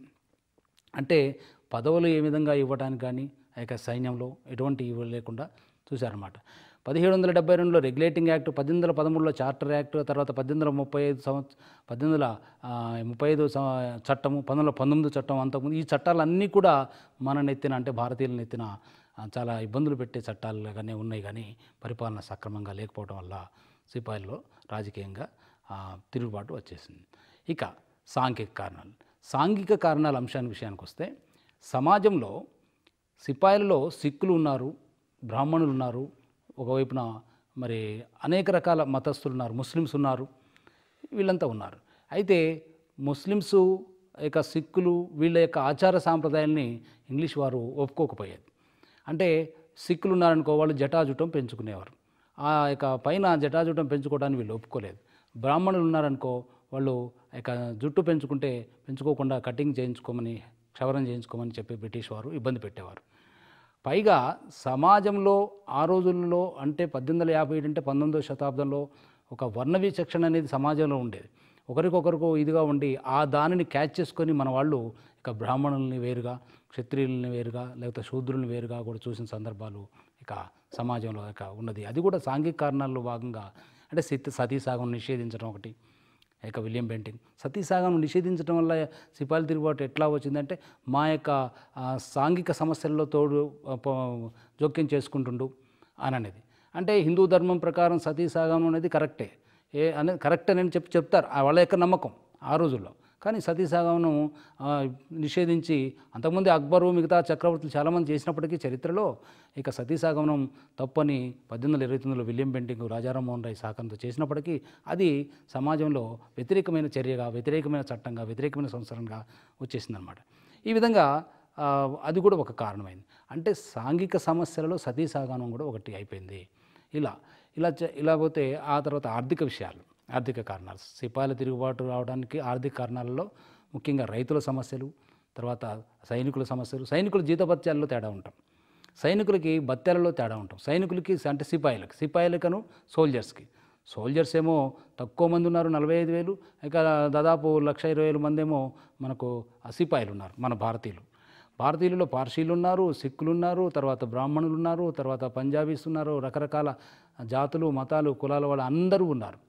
అంటే పదవులు ఏ విధంగా ఇవ్వడానికి కానీ ఆ యొక్క సైన్యంలో ఎటువంటి ఇవ్వ లేకుండా చూశారన్నమాట పదిహేడు వందల డెబ్బై రెండులో రెగ్యులేటింగ్ యాక్ట్ పద్దెనిమిది వందల పదమూడులో చార్టర్ యాక్ట్ తర్వాత పద్దెనిమిది వందల ముప్పై ఐదు సంవత్సరం పద్దెనిమిది వందల ఆ, ముప్పై ఐదు సం- చట్టము పంతొమ్మిది వందల పంతొమ్మిది చట్టం అంతకుముందు ఈ చట్టాలన్నీ కూడా మన నెత్తిన అంటే భారతీయుల నెత్తిన ఆ, చాలా ఇబ్బందులు పెట్టే చట్టాలుగానే ఉన్నాయి కానీ పరిపాలన సక్రమంగా లేకపోవడం వల్ల సిపాయిల్లో రాజకీయంగా ఆ, తిరుగుబాటు వచ్చేసింది ఇక సాంఘిక కారణాలు సాంఘిక కారణాల అంశానికి విషయానికి వస్తే సమాజంలో సిపాయిలలో సిక్కులు ఉన్నారు బ్రాహ్మణులు ఉన్నారు ఒకవైపున మరి అనేక రకాల మతస్థులు ఉన్నారు ముస్లిమ్స్ ఉన్నారు వీళ్ళంతా ఉన్నారు అయితే ముస్లిమ్స్ యొక్క సిక్కులు వీళ్ళ యొక్క ఆచార సాంప్రదాయాల్ని ఇంగ్లీష్ వారు ఒప్పుకోకపోయేది అంటే సిక్కులు ఉన్నారనుకో వాళ్ళు జటాజుటం పెంచుకునేవారు ఆ యొక్క పైన జటాజుటం పెంచుకోవడానికి వీళ్ళు ఒప్పుకోలేదు బ్రాహ్మణులు ఉన్నారనుకో వాళ్ళు ఆ యొక్క జుట్టు పెంచుకుంటే పెంచుకోకుండా కటింగ్ చేయించుకోమని క్షవరం చేయించుకోమని చెప్పి బ్రిటిష్ వారు ఇబ్బంది పెట్టేవారు పైగా సమాజంలో ఆ రోజుల్లో అంటే పద్దెనిమిది వందల యాభై ఏడు అంటే పంతొమ్మిదవ శతాబ్దంలో ఒక వర్ణ విచక్షణ అనేది సమాజంలో ఉండేది ఒకరికొకరికి ఇదిగా ఉండి ఆ దానిని క్యాచ్ చేసుకొని మన వాళ్ళు ఇక బ్రాహ్మణుల్ని వేరుగా క్షత్రియుల్ని వేరుగా లేకపోతే శూద్రుల్ని వేరుగా కూడా చూసిన సందర్భాలు ఇక సమాజంలో ఇక ఉన్నది అది కూడా సాంఘిక కారణాల్లో భాగంగా అంటే సతీ సతీసాగం నిషేధించడం ఒకటి ఇక విలియం బెంటింగ్ సతీసాగం నిషేధించడం వల్ల సిపాయిల తిరుగుబాటు ఎట్లా వచ్చిందంటే మా యొక్క ఆ, సాంఘిక సమస్యల్లో తోడు ఆ, ప- జోక్యం చేసుకుంటుండు అని అనేది అంటే హిందూ ధర్మం ప్రకారం సతీసాగం అనేది కరెక్టే ఏ అనేది కరెక్ట్ అని చెప్పి చెప్తారు ఆ వాళ్ళ యొక్క నమ్మకం ఆ రోజుల్లో కానీ సతీసాగంను ఆ, నిషేధించి అంతకుముందు అక్బరు మిగతా చక్రవర్తులు చాలామంది చేసినప్పటికీ చరిత్రలో ఇక సతీసాగమనం తప్పని పద్దెనిమిది వందల ఇరవై తొమ్మిదిలో విలియం బెంటింగ్ రాజారాం మోహన్ రాయ్ సహకారంతో చేసినప్పటికీ అది సమాజంలో వ్యతిరేకమైన చర్యగా వ్యతిరేకమైన చట్టంగా వ్యతిరేకమైన సంవత్సరంగా వచ్చేసిందనమాట ఈ విధంగా ఆ, అది కూడా ఒక కారణమైంది అంటే సాంఘిక సమస్యలలో సతీసాగమనం కూడా ఒకటి అయిపోయింది ఇలా ఇలా చే- ఇలా పోతే ఆ తర్వాత ఆర్థిక విషయాలు ఆర్థిక కారణాలు సిపాయిల తిరుగుబాటు రావడానికి ఆర్థిక కారణాలలో ముఖ్యంగా రైతుల సమస్యలు తర్వాత సైనికుల సమస్యలు సైనికుల జీతభత్యాల్లో తేడా ఉంటాం సైనికులకి భత్యాలలో తేడా ఉంటాం సైనికులకి అంటే సిపాయిలకి సిపాయిలకను సోల్జర్స్కి సోల్జర్స్ ఏమో తక్కువ మంది ఉన్నారు నలభై ఐదు వేలు ఇక దాదాపు లక్ష ఇరవై వేల మంది ఏమో మనకు ఆ సిపాయిలు ఉన్నారు మన భారతీయులు భారతీయులలో పార్సీలు ఉన్నారు సిక్కులు ఉన్నారు తర్వాత బ్రాహ్మణులు ఉన్నారు తర్వాత పంజాబీస్ ఉన్నారు రకరకాల జాతులు మతాలు కులాల వాళ్ళు అందరూ ఉన్నారు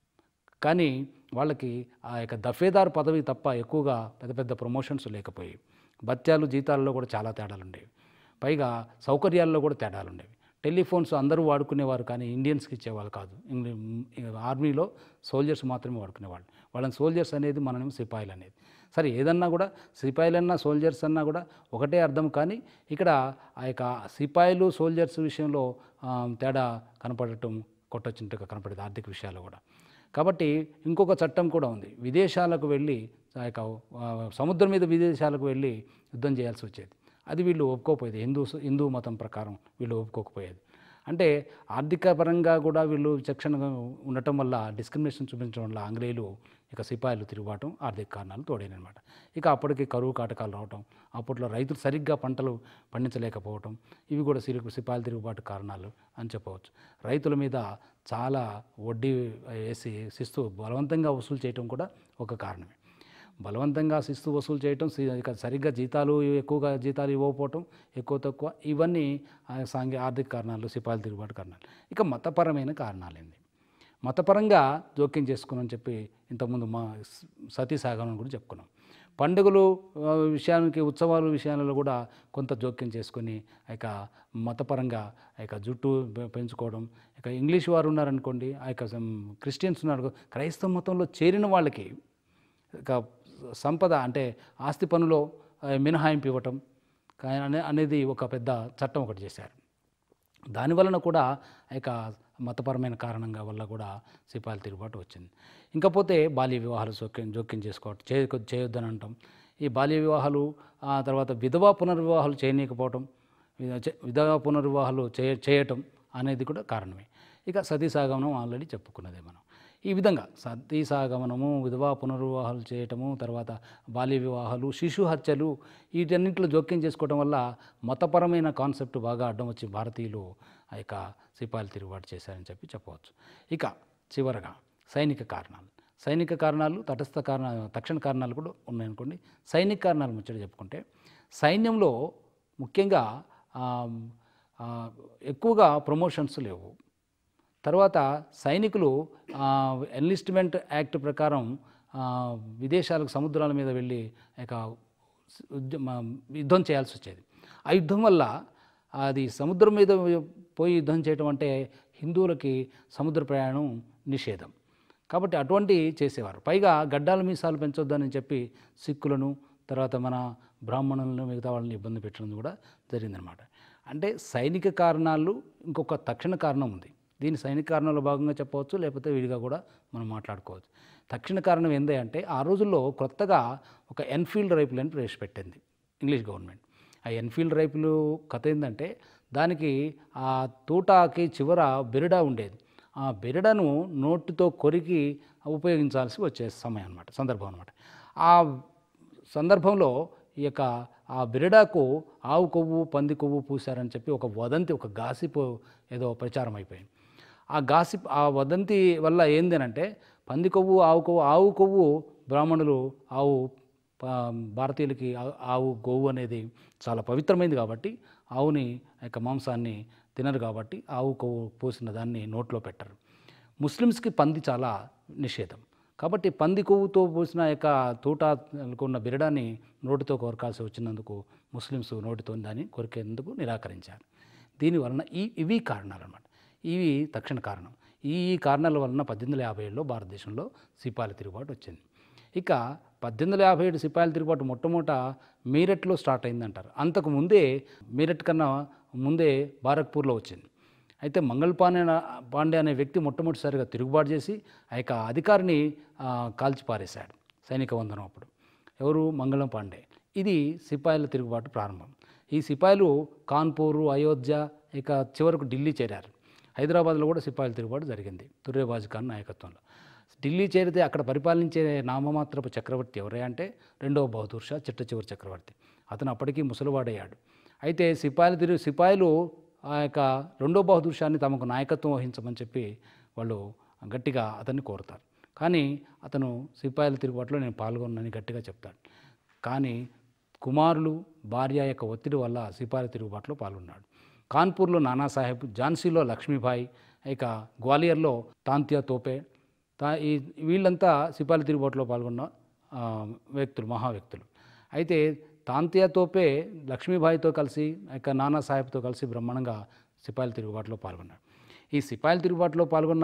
కానీ వాళ్ళకి ఆ యొక్క దఫేదార్ పదవి తప్ప ఎక్కువగా పెద్ద పెద్ద ప్రమోషన్స్ లేకపోయాయి భత్యాలు జీతాలలో కూడా చాలా తేడాలు ఉండేవి పైగా సౌకర్యాల్లో కూడా తేడాలు ఉండేవి టెలిఫోన్స్ అందరూ వాడుకునేవారు కానీ ఇండియన్స్కి ఇచ్చేవాళ్ళు కాదు ఇంగ్లీ- ఆర్మీలో సోల్జర్స్ మాత్రమే వాడుకునేవాళ్ళు వాళ్ళని సోల్జర్స్ అనేది మనమేమో సిపాయిలు అనేది సరే ఏదన్నా కూడా సిపాయిలన్నా సోల్జర్స్ అన్నా కూడా ఒకటే అర్థం కానీ ఇక్కడ ఆ యొక్క సిపాయిలు సోల్జర్స్ విషయంలో ఆ, తేడా కనపడటం కొట్టొచ్చినట్టుగా కనపడేది ఆర్థిక విషయాల్లో కూడా కాబట్టి ఇంకొక చట్టం కూడా ఉంది విదేశాలకు వెళ్ళి ఆ యొక్క ఆ, సముద్రం మీద విదేశాలకు వెళ్ళి యుద్ధం చేయాల్సి వచ్చేది అది వీళ్ళు ఒప్పుకోకపోయేది హిందూ హిందూ మతం ప్రకారం వీళ్ళు ఒప్పుకోకపోయేది అంటే ఆర్థిక పరంగా కూడా వీళ్ళు విచక్షణగా ఉండటం వల్ల డిస్క్రిమినేషన్ చూపించడం వల్ల ఆంగ్లేయులు ఇక సిపాయిలు తిరుగుబాటం ఆర్థిక కారణాలు తోడైనమాట ఇక అప్పటికి కరువు కాటకాలు రావటం అప్పట్లో రైతులు సరిగ్గా పంటలు పండించలేకపోవటం ఇవి కూడా సిరి సిపాయిల తిరుగుబాటు కారణాలు అని చెప్పవచ్చు రైతుల మీద చాలా వడ్డీ వేసి శిస్తు బలవంతంగా వసూలు చేయటం కూడా ఒక కారణమే బలవంతంగా శిస్తు వసూలు చేయటం సి- ఇక సరిగ్గా జీతాలు ఎక్కువగా జీతాలు ఇవ్వకపోవటం ఎక్కువ తక్కువ ఇవన్నీ ఆ సాంఘిక ఆర్థిక కారణాలు సిపాయిల తిరుగుబాటు కారణాలు ఇక మతపరమైన కారణాలేంది మతపరంగా జోక్యం చేసుకున్నామని చెప్పి ఇంతకుముందు మా స- సతీ సాగమనం గురించి చెప్పుకున్నాం పండుగలు ఆ, విషయానికి ఉత్సవాల విషయాలలో కూడా కొంత జోక్యం చేసుకొని ఇక మతపరంగా ఇక జుట్టు పె- పెంచుకోవడం ఇక ఇంగ్లీష్ వారు ఉన్నారనుకోండి ఆ యొక్క సం- క్రిస్టియన్స్ ఉన్నారు క్రైస్తవ మతంలో చేరిన వాళ్ళకి ఇక సంపద అంటే ఆస్తి పనులో ఆ, మినహాయింపు ఇవ్వటం కా- అనే అనేది ఒక పెద్ద చట్టం ఒకటి చేశారు దాని వలన కూడా ఆ యొక్క మతపరమైన కారణంగా వల్ల కూడా సిపాయిల తిరుగుబాటు వచ్చింది ఇంకపోతే బాల్య వివాహాలు జోక్యం జోక్యం చేసుకోవటం చేయ చేయొద్దని అంటాం ఈ బాల్య వివాహాలు ఆ తర్వాత విధవా పునర్వివాహాలు చేయనీయకపోవటం విధ- చే- విధవా పునర్వివాహాలు చేయ చేయటం అనేది కూడా కారణమే ఇక సతీ సాగమనం ఆల్రెడీ చెప్పుకున్నదే మనం ఈ విధంగా సతీ సాగమనము విధవా పునర్వివాహాలు చేయటము తర్వాత బాల్య వివాహాలు శిశు హత్యలు వీటన్నింటిలో జోక్యం చేసుకోవడం వల్ల మతపరమైన కాన్సెప్ట్ బాగా అడ్డం వచ్చి భారతీయులు ఆ యొక్క సిపాయిలు తిరుగుబాటు చేశారని చెప్పి చెప్పవచ్చు ఇక చివరగా సైనిక కారణాలు సైనిక కారణాలు తటస్థ కారణ తక్షణ కారణాలు కూడా ఉన్నాయనుకోండి సైనిక కారణాలు ముచ్చట చెప్పుకుంటే సైన్యంలో ముఖ్యంగా ఆ, ఆ, ఎక్కువగా ప్రమోషన్స్ లేవు తర్వాత సైనికులు ఎన్లిస్ట్మెంట్ యాక్ట్ ప్రకారం ఆ, విదేశాలకు సముద్రాల మీద వెళ్ళి ఇక యుద్ధ- మ- యుద్ధం చేయాల్సి వచ్చేది ఆ యుద్ధం వల్ల అది సముద్రం మీద పోయి యుద్ధం చేయడం అంటే హిందువులకి సముద్ర ప్రయాణం నిషేధం కాబట్టి అటువంటి చేసేవారు పైగా గడ్డాల మీసాలు పెంచొద్దని చెప్పి సిక్కులను తర్వాత మన బ్రాహ్మణులను మిగతా వాళ్ళని ఇబ్బంది పెట్టడం కూడా జరిగిందనమాట అంటే సైనిక కారణాలు ఇంకొక తక్షణ కారణం ఉంది దీని సైనిక కారణాల్లో భాగంగా చెప్పవచ్చు లేకపోతే విడిగా కూడా మనం మాట్లాడుకోవచ్చు తక్షణ కారణం ఏంది అంటే ఆ రోజుల్లో కొత్తగా ఒక ఎన్ఫీల్డ్ రైఫిల్ అని ప్రవేశపెట్టింది ఇంగ్లీష్ గవర్నమెంట్ ఆ ఎన్ఫీల్డ్ రైఫిల్ కథ ఏంటంటే దానికి ఆ తూటాకి చివర బెరిడా ఉండేది ఆ బెరిడను నోటితో కొరికి ఉపయోగించాల్సి వచ్చే సమయం అనమాట సందర్భం అనమాట ఆ సందర్భంలో ఈ యొక్క ఆ బిరడాకు ఆవు కొవ్వు పంది కొవ్వు పూశారని చెప్పి ఒక వదంతి ఒక గాసిపు ఏదో ప్రచారం అయిపోయింది ఆ గాసిప్ ఆ వదంతి వల్ల ఏందనంటే పంది కొవ్వు ఆవు కొవ్వు ఆవు కొవ్వు బ్రాహ్మణులు ఆవు ప- భారతీయులకి ఆ- ఆవు గోవు అనేది చాలా పవిత్రమైనది కాబట్టి ఆవుని ఆ యొక్క మాంసాన్ని తినరు కాబట్టి ఆవు కొవ్వు పోసిన దాన్ని నోట్లో పెట్టరు ముస్లిమ్స్కి పంది చాలా నిషేధం కాబట్టి పంది కొవ్వుతో పోసిన యొక్క తూటాకు ఉన్న బిరడాన్ని నోటితో కొరకాల్సి వచ్చినందుకు ముస్లిమ్స్ నోటితో దాన్ని కొరికేందుకు నిరాకరించారు దీని వలన ఈ ఇవి కారణాలు అన్నమాట ఇవి తక్షణ కారణం ఈ కారణాల వలన పద్దెనిమిది వందల యాభై ఏడులో భారతదేశంలో సిపాయిల తిరుగుబాటు వచ్చింది ఇక పద్దెనిమిది వందల యాభై ఏడు సిపాయిల తిరుగుబాటు మొట్టమొదట మీరట్లో స్టార్ట్ అయిందంటారు అంతకు ముందే మీరట్ కన్నా ముందే బారక్పూర్లో వచ్చింది అయితే మంగళ పాండే పాండే అనే వ్యక్తి మొట్టమొదటిసారిగా తిరుగుబాటు చేసి ఆ యొక్క అధికారిని ఆ, కాల్చి పారేశాడు సైనిక వందనం అప్పుడు ఎవరు మంగళం పాండే ఇది సిపాయిల తిరుగుబాటు ప్రారంభం ఈ సిపాయిలు కాన్పూరు అయోధ్య ఇక చివరకు ఢిల్లీ చేరారు హైదరాబాద్లో కూడా సిపాయిల తిరుగుబాటు జరిగింది తుర్రేబాజు ఖాన్ నాయకత్వంలో ఢిల్లీ చేరితే అక్కడ పరిపాలించే నామమాత్రపు చక్రవర్తి ఎవరే అంటే రెండవ బహదూర్ షా చిట్ట చివరి చక్రవర్తి అతను అప్పటికీ ముసలివాడయ్యాడు అయితే సిపాయిలు తిరిగి సిపాయిలు ఆ యొక్క రెండో బహదూర్ షాని తమకు నాయకత్వం వహించమని చెప్పి వాళ్ళు గట్టిగా అతన్ని కోరుతారు కానీ అతను సిపాయిల తిరుగుబాటులో నేను పాల్గొన్నానని గట్టిగా చెప్తాడు కానీ కుమారులు భార్య యొక్క ఒత్తిడి వల్ల సిపాయిల తిరుగుబాటులో పాల్గొన్నాడు కాన్పూర్లో నానాసాహెబ్ ఝాన్సీలో లక్ష్మీబాయి ఇక గ్వాలియర్లో తాంత్యా తోపే తా ఈ వీళ్ళంతా సిపాయిల తిరుగుబాటులో పాల్గొన్న ఆ, వ్యక్తులు మహా వ్యక్తులు అయితే తాంత్యా తోపే లక్ష్మీబాయితో కలిసి ఇక నానా సాహెబ్తో కలిసి బ్రహ్మాండంగా సిపాయిల తిరుగుబాటులో పాల్గొన్నాడు ఈ సిపాయిల తిరుగుబాటులో పాల్గొన్న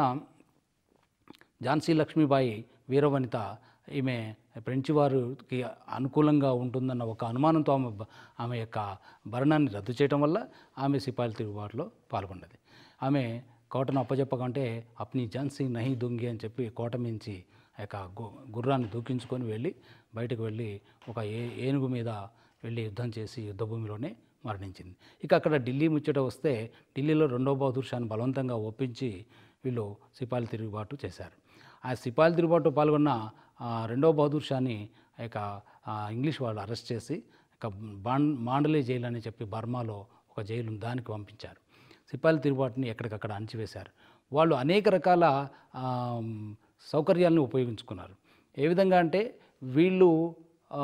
ఝాన్సీ లక్ష్మీబాయి వీరవనిత ఈమె ఫ్రెంచ్ వారికి అనుకూలంగా ఉంటుందన్న ఒక అనుమానంతో ఆమె బ- ఆమె యొక్క భరణాన్ని రద్దు చేయడం వల్ల ఆమె సిపాయిల తిరుగుబాటులో పాల్గొన్నది ఆమె కోటను అప్పచెప్పకంటే అప్ని ఝాన్సీ నహి దుంగి అని చెప్పి కోట మించి ఆ యొక్క గు గుర్రాన్ని దూకించుకొని వెళ్ళి బయటకు వెళ్ళి ఒక ఏ ఏనుగు మీద వెళ్ళి యుద్ధం చేసి యుద్ధభూమిలోనే మరణించింది ఇక అక్కడ ఢిల్లీ ముచ్చట వస్తే ఢిల్లీలో రెండో బహదూర్ షాను బలవంతంగా ఒప్పించి వీళ్ళు సిపాయిల తిరుగుబాటు చేశారు ఆ సిపాయిల తిరుగుబాటు పాల్గొన్న ఆ, రెండో బహదూర్ షాని ఆ యొక్క ఆ, ఇంగ్లీష్ వాళ్ళు అరెస్ట్ చేసి ఇక బాండ్ మాండలే జైలు అని చెప్పి బర్మాలో ఒక జైలు ఉంది, దానికి పంపించారు సిపాయిల తిరుగుబాటుని ఎక్కడికక్కడ అణచివేశారు వాళ్ళు అనేక రకాల ఆ, సౌకర్యాలను ఉపయోగించుకున్నారు ఏ విధంగా అంటే వీళ్ళు ఆ,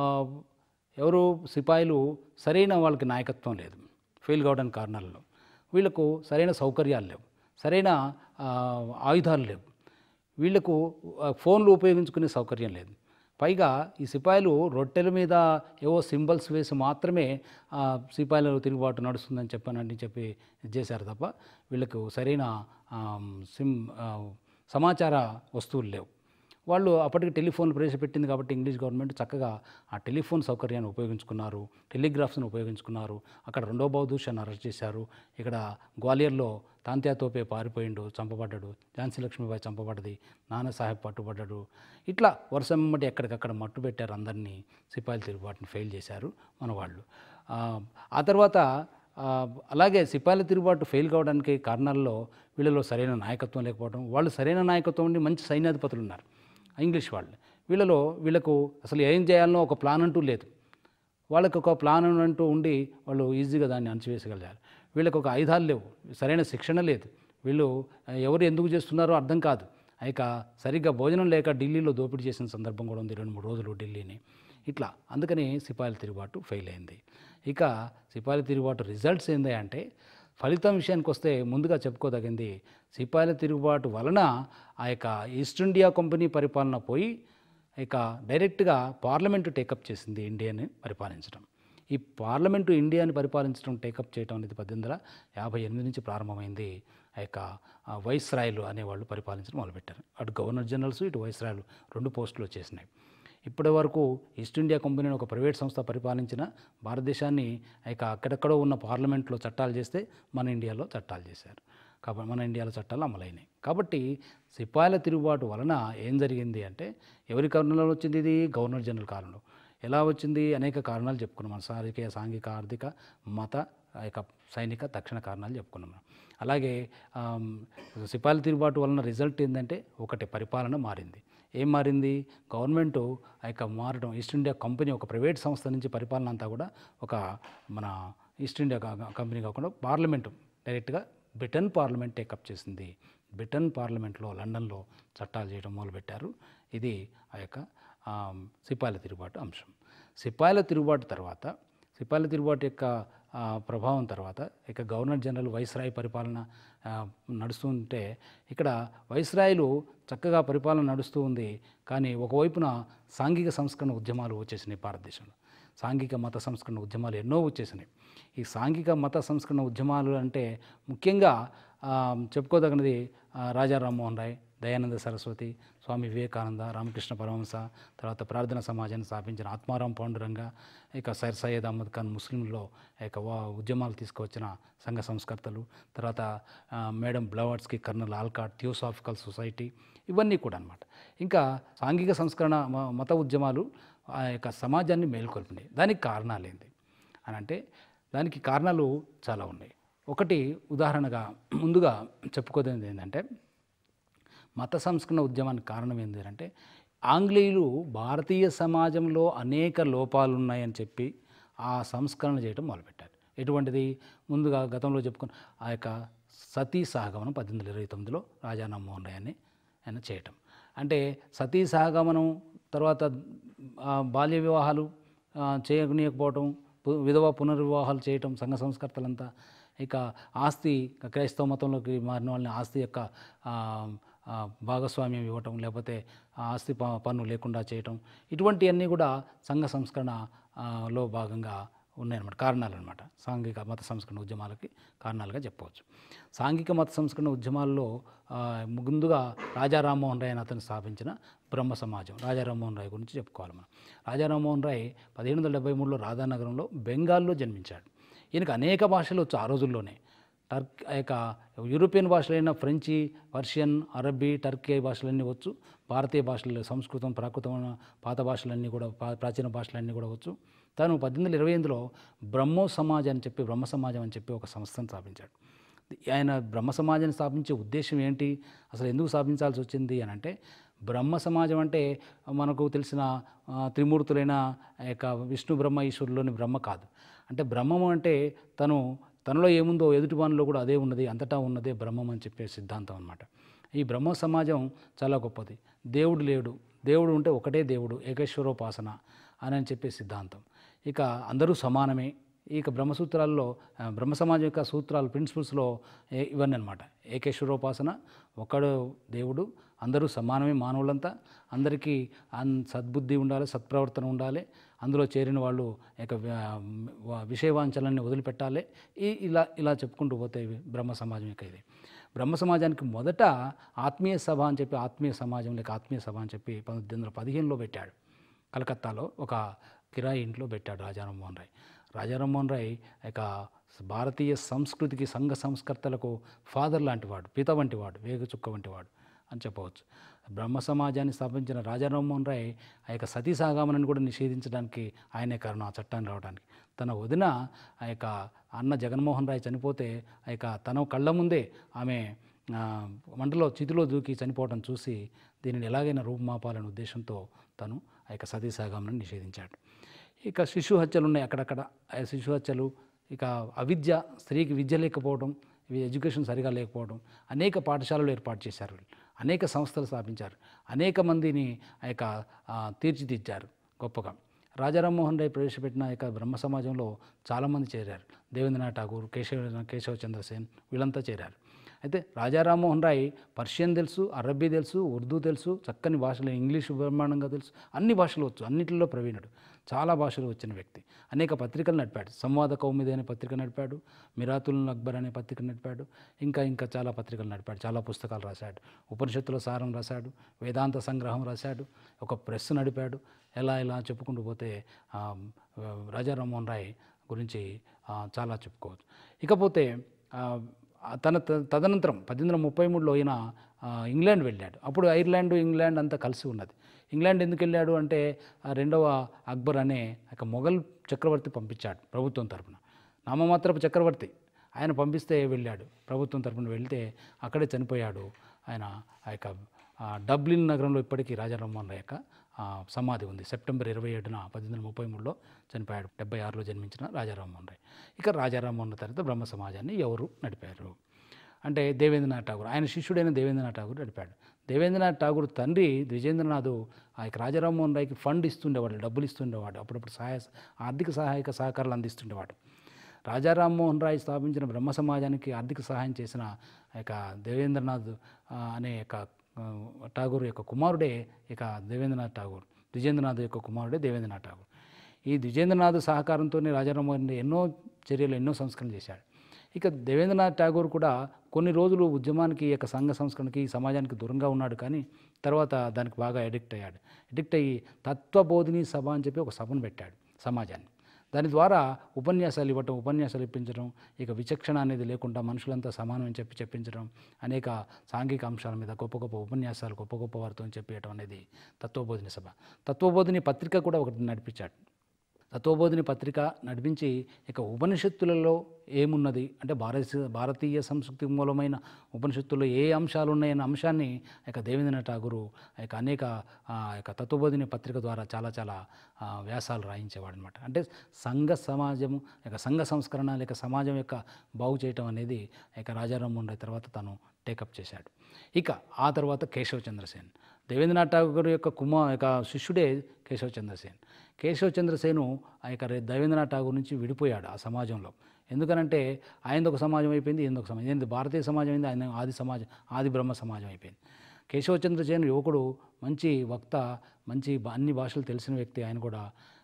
ఎవరు సిపాయిలు సరైన వాళ్ళకి నాయకత్వం లేదు ఫెయిల్ కావడానికి కారణాలలో వీళ్ళకు సరైన సౌకర్యాలు లేవు సరైన ఆ, ఆయుధాలు లేవు వీళ్లకు ఆ, ఫోన్లు ఉపయోగించుకునే సౌకర్యం లేదు పైగా ఈ సిపాయిలు రొట్టెల మీద ఏవో సింబల్స్ వేసి మాత్రమే ఆ, సిపాయిల తిరుగుబాటు నడుస్తుందని చెప్పానని చెప్పి ఇది చేశారు తప్ప వీళ్ళకు సరైన ఆ, సిమ్ ఆ, సమాచార వస్తువులు లేవు వాళ్ళు అప్పటికి టెలిఫోన్ ప్రవేశపెట్టింది కాబట్టి ఇంగ్లీష్ గవర్నమెంట్ చక్కగా ఆ టెలిఫోన్ సౌకర్యాన్ని ఉపయోగించుకున్నారు టెలిగ్రాఫ్స్ని ఉపయోగించుకున్నారు అక్కడ రెండో బౌద్ధూషాన్ని అరెస్ట్ చేశారు ఇక్కడ గ్వాలియర్లో తాంత్యా తోపే పారిపోయిండు చంపబడ్డాడు ఝాన్సీ లక్ష్మీబాయి చంపబడ్డది నానాసాహెబ్ పట్టుబడ్డాడు ఇట్లా వర్షం బట్టి ఎక్కడికక్కడ మట్టు పెట్టారు అందరినీ సిపాయిల తిరుగుబాటుని ఫెయిల్ చేశారు మన వాళ్ళు ఆ, ఆ తర్వాత ఆ, అలాగే సిపాయిల తిరుగుబాటు ఫెయిల్ కావడానికి కారణాల్లో వీళ్ళలో సరైన నాయకత్వం లేకపోవడం వాళ్ళు సరైన నాయకత్వం ఉండి మంచి సైన్యాధిపతులు ఉన్నారు ఇంగ్లీష్ వాళ్ళు వీళ్ళలో వీళ్ళకు అసలు ఏం చేయాలనో ఒక ప్లాన్ అంటూ లేదు వాళ్ళకి ఒక ప్లాన్ అంటూ ఉండి వాళ్ళు ఈజీగా దాన్ని అణచివేసగలిగారు వీళ్ళకి ఒక ఆయుధాలు లేవు సరైన శిక్షణ లేదు వీళ్ళు ఆ, ఎవరు ఎందుకు చేస్తున్నారో అర్థం కాదు ఇక సరిగ్గా భోజనం లేక ఢిల్లీలో దోపిడీ చేసిన సందర్భం కూడా ఉంది రెండు మూడు రోజులు ఢిల్లీని ఇట్లా అందుకని సిపాయిల తిరుగుబాటు ఫెయిల్ అయింది ఇక సిపాయిల తిరుగుబాటు రిజల్ట్స్ ఏంది అంటే ఫలితం విషయానికి వస్తే ముందుగా చెప్పుకోదగింది సిపాయిల తిరుగుబాటు వలన ఆ యొక్క ఈస్ట్ ఇండియా కంపెనీ పరిపాలన పోయి ఇక డైరెక్ట్గా పార్లమెంటు టేకప్ చేసింది ఇండియాని పరిపాలించడం ఈ పార్లమెంటు ఇండియాని పరిపాలించడం టేకప్ చేయడం అనేది పద్దెనిమిది వందల యాభై ఎనిమిది నుంచి ప్రారంభమైంది ఆ యొక్క ఆ, వైస్రాయలు అనేవాళ్ళు పరిపాలించడం మొదలుపెట్టారు అటు గవర్నర్ జనరల్స్ ఇటు వైస్రాయలు రెండు పోస్టులు వచ్చేసినాయి ఇప్పటి వరకు ఈస్ట్ ఇండియా కంపెనీని ఒక ప్రైవేట్ సంస్థ పరిపాలించిన భారతదేశాన్ని ఇక అక్కడెక్కడో ఉన్న పార్లమెంట్లో చట్టాలు చేస్తే మన ఇండియాలో చట్టాలు చేశారు కాబట్టి మన ఇండియాలో చట్టాలు అమలైనాయి కాబట్టి సిపాయిల తిరుగుబాటు వలన ఏం జరిగింది అంటే ఎవరి కారణంలో వచ్చింది ఇది గవర్నర్ జనరల్ కాలంలో ఎలా వచ్చింది అనేక కారణాలు చెప్పుకున్నాం మన సాంఘిక సాంఘిక ఆర్థిక మత ఆ యొక్క సైనిక తక్షణ కారణాలు చెప్పుకున్నాం మనం అలాగే ఆమ్, సిపాయిల తిరుగుబాటు వలన రిజల్ట్ ఏంటంటే ఒకటి పరిపాలన మారింది ఏం మారింది గవర్నమెంట్ ఆ యొక్క మారడం ఈస్ట్ ఇండియా కంపెనీ ఒక ప్రైవేట్ సంస్థ నుంచి పరిపాలన అంతా కూడా ఒక మన ఈస్ట్ ఇండియా కా- కంపెనీ కాకుండా పార్లమెంటు డైరెక్ట్గా బ్రిటన్ పార్లమెంట్ టేకప్ చేసింది బ్రిటన్ పార్లమెంట్లో లండన్లో చట్టాలు చేయడం మొదలుపెట్టారు ఇది ఆ యొక్క ఆమ్, సిపాయిల తిరుగుబాటు అంశం సిపాయిల తిరుగుబాటు తర్వాత సిపాయిల తిరుగుబాటు యొక్క ఆ, ప్రభావం తర్వాత ఇక గవర్నర్ జనరల్ వైస్రాయ్ పరిపాలన ఆ, నడుస్తుంటే ఇక్కడ వైస్రాయ్లు చక్కగా పరిపాలన నడుస్తూ ఉంది కానీ ఒకవైపున సాంఘిక సంస్కరణ ఉద్యమాలు వచ్చేసినాయి భారతదేశంలో సాంఘిక మత సంస్కరణ ఉద్యమాలు ఎన్నో వచ్చేసినాయి ఈ సాంఘిక మత సంస్కరణ ఉద్యమాలు అంటే ముఖ్యంగా ఆ, చెప్పుకోదగినది ఆ, రాజా రామ్మోహన్ రాయ్ దయానంద సరస్వతి స్వామి వివేకానంద రామకృష్ణ పరమహంస తర్వాత ప్రార్థన సమాజాన్ని స్థాపించిన ఆత్మారాం పాండురంగ ఇక సర్ సయ్యద్ అహ్మద్ ఖాన్ ముస్లింలో ఇక వా- ఉద్యమాలు తీసుకువచ్చిన సంఘ సంస్కర్తలు తర్వాత ఆ, madam Blavatsky colonel Olcott theosophical society ఇవన్నీ కూడా అనమాట ఇంకా సాంఘిక సంస్కరణ మ- మత ఉద్యమాలు ఆ యొక్క సమాజాన్ని మేల్కొల్పినాయి దానికి కారణాలు ఏంటి అని అంటే దానికి కారణాలు చాలా ఉన్నాయి ఒకటి ఉదాహరణగా ముందుగా చెప్పుకోదగింది ఏంటంటే మత సంస్కరణ ఉద్యమానికి కారణం ఏంటి అంటే ఆంగ్లేయులు భారతీయ సమాజంలో అనేక లోపాలు ఉన్నాయని చెప్పి ఆ సంస్కరణ చేయడం మొదలుపెట్టారు ఎటువంటిది ముందుగా గతంలో చెప్పుకున్న ఆ యొక్క సతీ సహగమనం పద్దెనిమిది వందల ఇరవై తొమ్మిదిలో రాజా రామ్మోహన్ రాయ్ అని ఆయన చేయటం అంటే సతీ సహగమనం తర్వాత ఆ, బాల్య వివాహాలు ఆ, చేయనీయకపోవటం పు- విధవ పునర్వివాహాలు చేయటం సంఘ సంస్కర్తలంతా ఇక ఆస్తి క్రైస్తవ మతంలోకి మారిన వాళ్ళని ఆస్తి యొక్క ఆ, ఆ, భాగస్వామ్యం ఇవ్వటం లేకపోతే ఆ ఆస్తి ప- పన్ను లేకుండా చేయటం ఇటువంటివన్నీ కూడా సంఘ సంస్కరణ ఆ, లో భాగంగా ఉన్నాయన్నమాట కారణాలు అనమాట సాంఘిక మత సంస్కరణ ఉద్యమాలకి కారణాలుగా చెప్పవచ్చు సాంఘిక మత సంస్కరణ ఉద్యమాల్లో ఆ, ముందుగా రాజా రామ్మోహన్ రాయ్ అని అతను స్థాపించిన బ్రహ్మ సమాజం రాజా రామ్మోహన్ రాయ్ గురించి చెప్పుకోవాలి మనం రాజా రామ్మోహన్ రాయ్ పదిహేను వందల డెబ్బై మూడులో రాధానగరంలో బెంగాల్లో జన్మించాడు ఈయనకు అనేక భాషలు వచ్చు ఆ రోజుల్లోనే టర్క్ ఆ యొక్క యూరోపియన్ భాషలైన ఫ్రెంచి పర్షియన్ అరబీ టర్కీ భాషలన్నీ వచ్చు భారతీయ భాషలు సంస్కృతం ప్రాకృతం పాత భాషలన్నీ కూడా పా- ప్రాచీన భాషలన్నీ కూడా వచ్చు తాను పద్దెనిమిది వందల ఇరవై ఎనిమిదిలో బ్రహ్మో సమాజ్ అని చెప్పి బ్రహ్మ సమాజం అని చెప్పి ఒక సంస్థను స్థాపించాడు ఆయన బ్రహ్మ సమాజాన్ని స్థాపించే ఉద్దేశం ఏంటి అసలు ఎందుకు స్థాపించాల్సి వచ్చింది అని అంటే బ్రహ్మ సమాజం అంటే మనకు తెలిసిన ఆ, త్రిమూర్తులైన ఆ యొక్క విష్ణు బ్రహ్మ ఈశ్వరులోని బ్రహ్మ కాదు అంటే బ్రహ్మము అంటే తను తనలో ఏముందో ఎదుటి వానిలో కూడా అదే ఉన్నది అంతటా ఉన్నదే బ్రహ్మం అని చెప్పే సిద్ధాంతం అన్నమాట ఈ బ్రహ్మ సమాజం చాలా గొప్పది దేవుడు లేడు దేవుడు ఉంటే ఒకటే దేవుడు ఏకేశ్వరోపాసన అని అని చెప్పే సిద్ధాంతం ఇక అందరూ సమానమే ఇక బ్రహ్మసూత్రాల్లో ఆ, బ్రహ్మ సమాజం యొక్క సూత్రాలు ప్రిన్సిపల్స్లో ఏ- ఇవన్నీ అనమాట ఏకేశ్వరోపాసన ఒకడు దేవుడు అందరూ సమానమే మానవులంతా అందరికీ అన్ సద్బుద్ధి ఉండాలి సత్ప్రవర్తన ఉండాలి అందులో చేరిన వాళ్ళు ఇక వ- విషయవాంఛలన్నీ వదిలిపెట్టాలి ఈ ఇలా ఇలా చెప్పుకుంటూ పోతే ఇవి బ్రహ్మ సమాజం యొక్క ఇది బ్రహ్మ సమాజానికి మొదట ఆత్మీయ సభ అని చెప్పి ఆత్మీయ సమాజం లేక ఆత్మీయ సభ అని చెప్పి పంతొమ్మిది వందల పదిహేనులో పెట్టాడు కలకత్తాలో ఒక కిరాయి ఇంట్లో పెట్టాడు రాజారామ్మోహన్ రాయ్ రాజారామ్మోహన్ రాయ్ ఇక భారతీయ సంస్కృతికి సంఘ సంస్కర్తలకు ఫాదర్ లాంటివాడు పిత వంటివాడు వేగచుక్క వంటివాడు అని చెప్పవచ్చు బ్రహ్మ సమాజాన్ని స్థాపించిన రాజారామ్మోహన్ రాయ్ ఆ యొక్క సతీ సాగామనని కూడా నిషేధించడానికి ఆయనే కారణం ఆ చట్టాన్ని రావడానికి తన వదిన ఆ యొక్క అన్న జగన్మోహన్ రాయ్ చనిపోతే ఆ యొక్క తన కళ్ళ ముందే ఆమె ఆ, మంటలో చితిలో దూకి చనిపోవడం చూసి దీనిని ఎలాగైనా రూపుమాపాలనే ఉద్దేశంతో తను ఆ యొక్క సతీ సాగామని నిషేధించాడు ఇక శిశు హత్యలు ఉన్నాయి అక్కడక్కడ ఆ శిశు హత్యలు ఇక అవిద్య స్త్రీకి విద్య లేకపోవడం ఇవి ఎడ్యుకేషన్ సరిగా లేకపోవడం అనేక పాఠశాలలు ఏర్పాటు చేశారు వీళ్ళు. అనేక సంస్థలు స్థాపించారు అనేక మందిని ఆ యొక్క ఆ, తీర్చిదిద్దారు గొప్పగా రాజారామ్మోహన్ రాయ్ ప్రవేశపెట్టిన యొక్క బ్రహ్మ సమాజంలో చాలామంది చేరారు దేవేంద్రనాథ్ ఠాగూర్ కేశవ కేశవ చంద్రసేన్ వీళ్ళంతా చేరారు అయితే రాజా రామ్మోహన్ రాయ్ పర్షియన్ తెలుసు అరబ్బీ తెలుసు ఉర్దూ తెలుసు చక్కని భాషలు ఇంగ్లీష్ బ్రహ్మాండంగా తెలుసు అన్ని భాషలు వచ్చు అన్నిటిలో ప్రవీణుడు చాలా భాషలు వచ్చిన వ్యక్తి అనేక పత్రికలు నడిపాడు సంవాద కౌమిది అనే పత్రిక నడిపాడు మిరాతుల్ అక్బర్ అనే పత్రిక నడిపాడు ఇంకా ఇంకా చాలా పత్రికలు నడిపాడు చాలా పుస్తకాలు రాశాడు ఉపనిషత్తుల సారం రాశాడు వేదాంత సంగ్రహం రాశాడు ఒక ప్రెస్ నడిపాడు ఎలా ఇలా చెప్పుకుంటూ పోతే ఆ, రాజా రామ్మోహన్ రాయ్ గురించి ఆ, చాలా చెప్పుకోవచ్చు ఇకపోతే ఆ, ఆ తన త- తదనంతరం పద్దెనిమిది వందల ముప్పై మూడులో ఈయన ఆ, ఇంగ్లాండ్ వెళ్ళాడు అప్పుడు ఐర్లాండ్ ఇంగ్లాండ్ అంతా కలిసి ఉన్నది ఇంగ్లాండ్ ఎందుకు వెళ్ళాడు అంటే ఆ రెండవ అక్బర్ అనే ఒక మొఘల్ చక్రవర్తి పంపించాడు ప్రభుత్వం తరపున నామమాత్రపు చక్రవర్తి ఆయన పంపిస్తే వెళ్ళాడు ప్రభుత్వం తరపున వెళ్తే అక్కడే చనిపోయాడు ఆయన ఆ యొక్క ఆ, డబ్లిన్ నగరంలో ఇప్పటికీ రాజారామ్మోహన్ రాయ్ యొక్క ఆ, సమాధి ఉంది సెప్టెంబర్ ఇరవై ఏడున పద్దెనిమిది వందల ముప్పై మూడులో చనిపోయాడు డెబ్బై ఆరులో జన్మించిన రాజారామ్మోహన్ రాయ్ ఇక రాజారామ్మోహన్ రాయ్ తర్వాత బ్రహ్మ సమాజాన్ని ఎవరు నడిపారు అంటే దేవేంద్రనాథ్ ఠాగూర్ ఆయన శిష్యుడైన దేవేంద్రనాథ్ ఠాగూర్ నడిపాడు దేవేంద్రనాథ్ ఠాగూర్ తండ్రి ద్విజేంద్రనాథ్ ఆ యొక్క రాజారామ్మోహన్ రాయ్కి ఫండ్ ఇస్తుండేవాడు డబ్బులు ఇస్తుండేవాడు అప్పుడప్పుడు సహాయ ఆర్థిక సహాయక సహకారాలు అందిస్తుండేవాడు రాజారామ్మోహన్ రాయ్ స్థాపించిన బ్రహ్మ సమాజానికి ఆర్థిక సహాయం చేసిన ఆ యొక్క దేవేంద్రనాథ్ ఆ, అనే యొక్క ఆ, ఠాగూర్ యొక్క కుమారుడే ఇక దేవేంద్రనాథ్ ఠాగూర్ ద్విజేంద్రనాథ్ యొక్క కుమారుడే దేవేంద్రనాథ్ ఠాగూర్ ఈ ద్విజేంద్రనాథ్ సహకారంతోనే రాజారామ్మోహన్ రాయ్ ఎన్నో చర్యలు ఎన్నో సంస్కరణలు చేశాడు ఇక దేవేంద్రనాథ్ ఠాగూర్ కూడా కొన్ని రోజులు ఉద్యమానికి ఈ యొక్క సంఘ సంస్కరణకి ఈ సమాజానికి దూరంగా ఉన్నాడు కానీ తర్వాత దానికి బాగా ఎడిక్ట్ అయ్యాడు ఎడిక్ట్ అయ్యి తత్వబోధిని సభ అని చెప్పి ఒక సభను పెట్టాడు సమాజాన్ని దాని ద్వారా ఉపన్యాసాలు ఇవ్వటం ఉపన్యాసాలు ఇప్పించడం ఇక విచక్షణ అనేది లేకుండా మనుషులంతా సమానం అని చెప్పి చెప్పించడం అనేక సాంఘిక అంశాల మీద గొప్ప గొప్ప ఉపన్యాసాలు గొప్ప గొప్ప వారితో చెప్పేయటం అనేది తత్వబోధిని సభ తత్వబోధిని పత్రిక కూడా ఒకటి నడిపించాడు తత్వబోధిని పత్రిక నడిపించి ఇక ఉపనిషత్తులలో ఏమున్నది అంటే భారత భారతీయ సంస్కృతి మూలమైన ఉపనిషత్తుల్లో ఏ అంశాలు ఉన్నాయన్న అంశాన్ని ఇక దేవేంద్రనాథ్ ఠాగూరు ఇక అనేక ఆ, ఇక తత్వబోధిని పత్రిక ద్వారా చాలా చాలా ఆ, వ్యాసాలు రాయించేవాడు అనమాట అంటే సంఘ సమాజము ఇక సంఘ సంస్కరణ లేక సమాజం యొక్క బాగు చేయటం అనేది ఇక రాజారామ్మోహన్ రాయ్ తర్వాత తను టేకప్ చేశాడు ఇక ఆ తర్వాత కేశవ్ చంద్రసేన్ దేవేంద్రనాథ్ ఠాగూర్ యొక్క కుమార్ యొక్క శిష్యుడే కేశవ్ చంద్రసేన్ కేశవ్ చంద్రసేను ఆ యొక్క రే- దేవేంద్రనాథ్ ఠాగూర్ నుంచి విడిపోయాడు ఆ సమాజంలో ఎందుకనంటే ఆయనది ఒక సమాజం అయిపోయింది ఈయనది ఒక సమాజం ఏంది భారతీయ సమాజం అయింది ఆయన ఆది సమాజం ఆది బ్రహ్మ సమాజం అయిపోయింది కేశవ చంద్రసేన్ యువకుడు మంచి వక్త మంచి బా- అన్ని భాషలు తెలిసిన వ్యక్తి ఆయన కూడా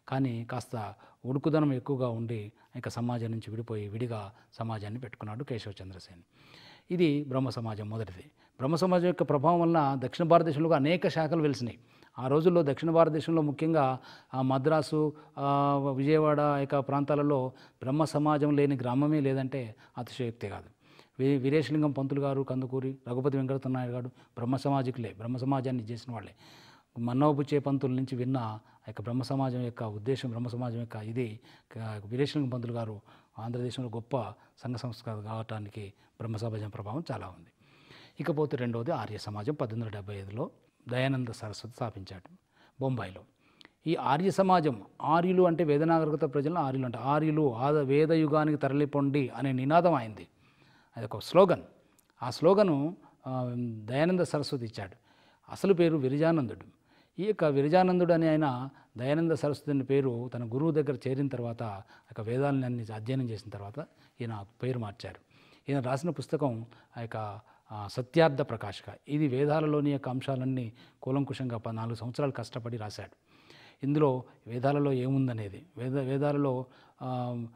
కానీ కాస్త ఉడుకుదనం ఎక్కువగా ఉండి ఇక సమాజం నుంచి విడిపోయి విడిగా సమాజాన్ని పెట్టుకున్నాడు కేశవ చంద్రసేన్ ఇది బ్రహ్మ సమాజం మొదటిది బ్రహ్మ సమాజం యొక్క ప్రభావం వలన దక్షిణ భారతదేశంలో అనేక శాఖలు వెలిసినాయి ఆ రోజుల్లో దక్షిణ భారతదేశంలో ముఖ్యంగా ఆ మద్రాసు ఆ విజయవాడ ఇక ప్రాంతాలలో బ్రహ్మ సమాజం లేని గ్రామమే లేదంటే అతిశయోక్తి కాదు వి వీరేశలింగం పంతులు గారు కందుకూరి రఘుపతి వెంకటనాయుడు గారు బ్రహ్మ సమాజికులే బ్రహ్మ సమాజాన్ని చేసిన వాళ్ళే మన్నవబుచ్చే పంతుల నుంచి విన్న ఆ యొక్క బ్రహ్మ సమాజం యొక్క ఉద్దేశం బ్రహ్మ సమాజం యొక్క ఇది క- వీరేశలింగం పంతులు గారు ఆంధ్రదేశంలో గొప్ప సంఘ సంస్కారం కావటానికి బ్రహ్మ సమాజం ప్రభావం చాలా ఉంది ఇకపోతే రెండవది ఆర్య సమాజం పద్దెనిమిది వందల డెబ్బై ఐదులో దయానంద సరస్వతి స్థాపించాడు బొంబాయిలో ఈ ఆర్య సమాజం ఆర్యులు అంటే వేదనాగరికత ప్రజలను ఆర్యులు అంటే ఆర్యులు ఆద వేద యుగానికి తరలిపొండి అనే నినాదం అయింది అది ఒక స్లోగన్ ఆ స్లోగను ఆ, దయానంద సరస్వతి ఇచ్చాడు అసలు పేరు విరజానందుడు ఈ యొక్క విరజానందుడు అని ఆయన దయానంద సరస్వతి అనే పేరు తన గురువు దగ్గర చేరిన తర్వాత ఆ యొక్క వేదాలని అన్ని అధ్యయనం చేసిన తర్వాత ఈయన పేరు మార్చారు ఈయన రాసిన పుస్తకం ఆ యొక్క ఆ, సత్యార్థ ప్రకాశక ఇది వేదాలలోని యొక్క అంశాలన్నీ కూలంకుషంగా ప- నాలుగు సంవత్సరాలు కష్టపడి రాశాడు ఇందులో వేదాలలో ఏముందనేది వేద వేదాలలో ఆ,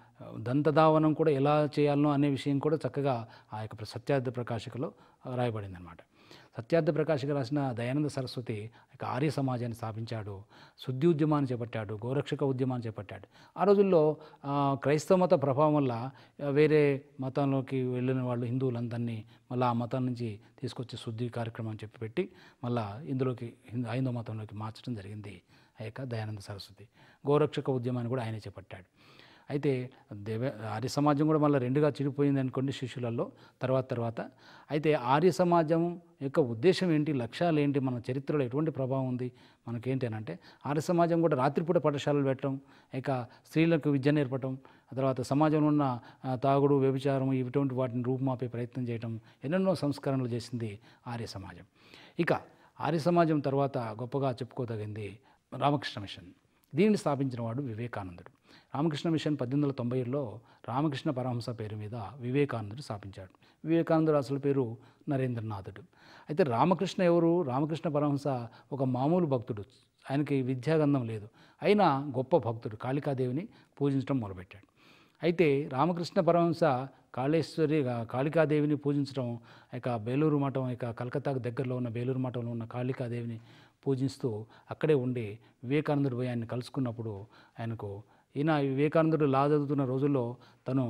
దంతధావనం కూడా ఎలా చేయాలనో అనే విషయం కూడా చక్కగా ఆ యొక్క సత్యార్థ ప్రకాశికలో రాయబడింది అనమాట సత్యార్థ ప్రకాశిక రాసిన దయానంద సరస్వతి ఇక ఆర్య సమాజాన్ని స్థాపించాడు శుద్ధి ఉద్యమాన్ని చేపట్టాడు గోరక్షక ఉద్యమాన్ని చేపట్టాడు ఆ రోజుల్లో ఆ, క్రైస్తవ మత ప్రభావం వల్ల ఆ, వేరే మతంలోకి వెళ్ళిన వాళ్ళు హిందువులందరినీ మళ్ళీ ఆ మతం నుంచి తీసుకొచ్చి శుద్ధి కార్యక్రమం అని చెప్పి పెట్టి మళ్ళీ ఇందులోకి హిందూ హైందవ మతంలోకి మార్చడం జరిగింది ఆ యొక్క దయానంద సరస్వతి గోరక్షక ఉద్యమాన్ని కూడా ఆయనే చేపట్టాడు అయితే దేవ ఆర్య సమాజం కూడా మళ్ళీ రెండుగా చిరిపోయింది అనుకోండి శిష్యులలో తర్వాత తర్వాత అయితే ఆర్య సమాజం యొక్క ఉద్దేశం ఏంటి లక్ష్యాలు ఏంటి మన చరిత్రలో ఎటువంటి ప్రభావం ఉంది మనకేంటి అని అంటే ఆర్య సమాజం కూడా రాత్రిపూట పాఠశాలలు పెట్టడం ఇక స్త్రీలకు విద్య నేర్పటం ఆ తర్వాత సమాజంలో ఉన్న ఆ, తాగుడు వ్యభిచారం ఇటువంటి వాటిని రూపుమాపే ప్రయత్నం చేయటం ఎన్నెన్నో సంస్కరణలు చేసింది ఆర్య సమాజం ఇక ఆర్య సమాజం తర్వాత గొప్పగా చెప్పుకోదగింది రామకృష్ణ మిషన్ దీనిని స్థాపించిన వాడు వివేకానందుడు రామకృష్ణ మిషన్ పద్దెనిమిది వందల తొంభై ఏడులో రామకృష్ణ పరమహంస పేరు మీద వివేకానందుడు స్థాపించాడు వివేకానందుడు అసలు పేరు నరేంద్రనాథుడు అయితే రామకృష్ణ ఎవరు రామకృష్ణ పరమహంస ఒక మామూలు భక్తుడు ఆయనకి విద్యాగంధం లేదు అయినా గొప్ప భక్తుడు కాళికాదేవిని పూజించడం మొదలుపెట్టాడు అయితే రామకృష్ణ పరమహంస కాళేశ్వరి కాళికాదేవిని పూజించడం ఇక బేలూరు మఠం ఇక కలకత్తాకు దగ్గరలో ఉన్న బేలూరు మఠంలో ఉన్న కాళికాదేవిని పూజిస్తూ అక్కడే ఉండి వివేకానందుడు పోయి ఆయన్ని కలుసుకున్నప్పుడు ఆయనకు ఈయన వివేకానందుడు లా చదువుతున్న రోజుల్లో తను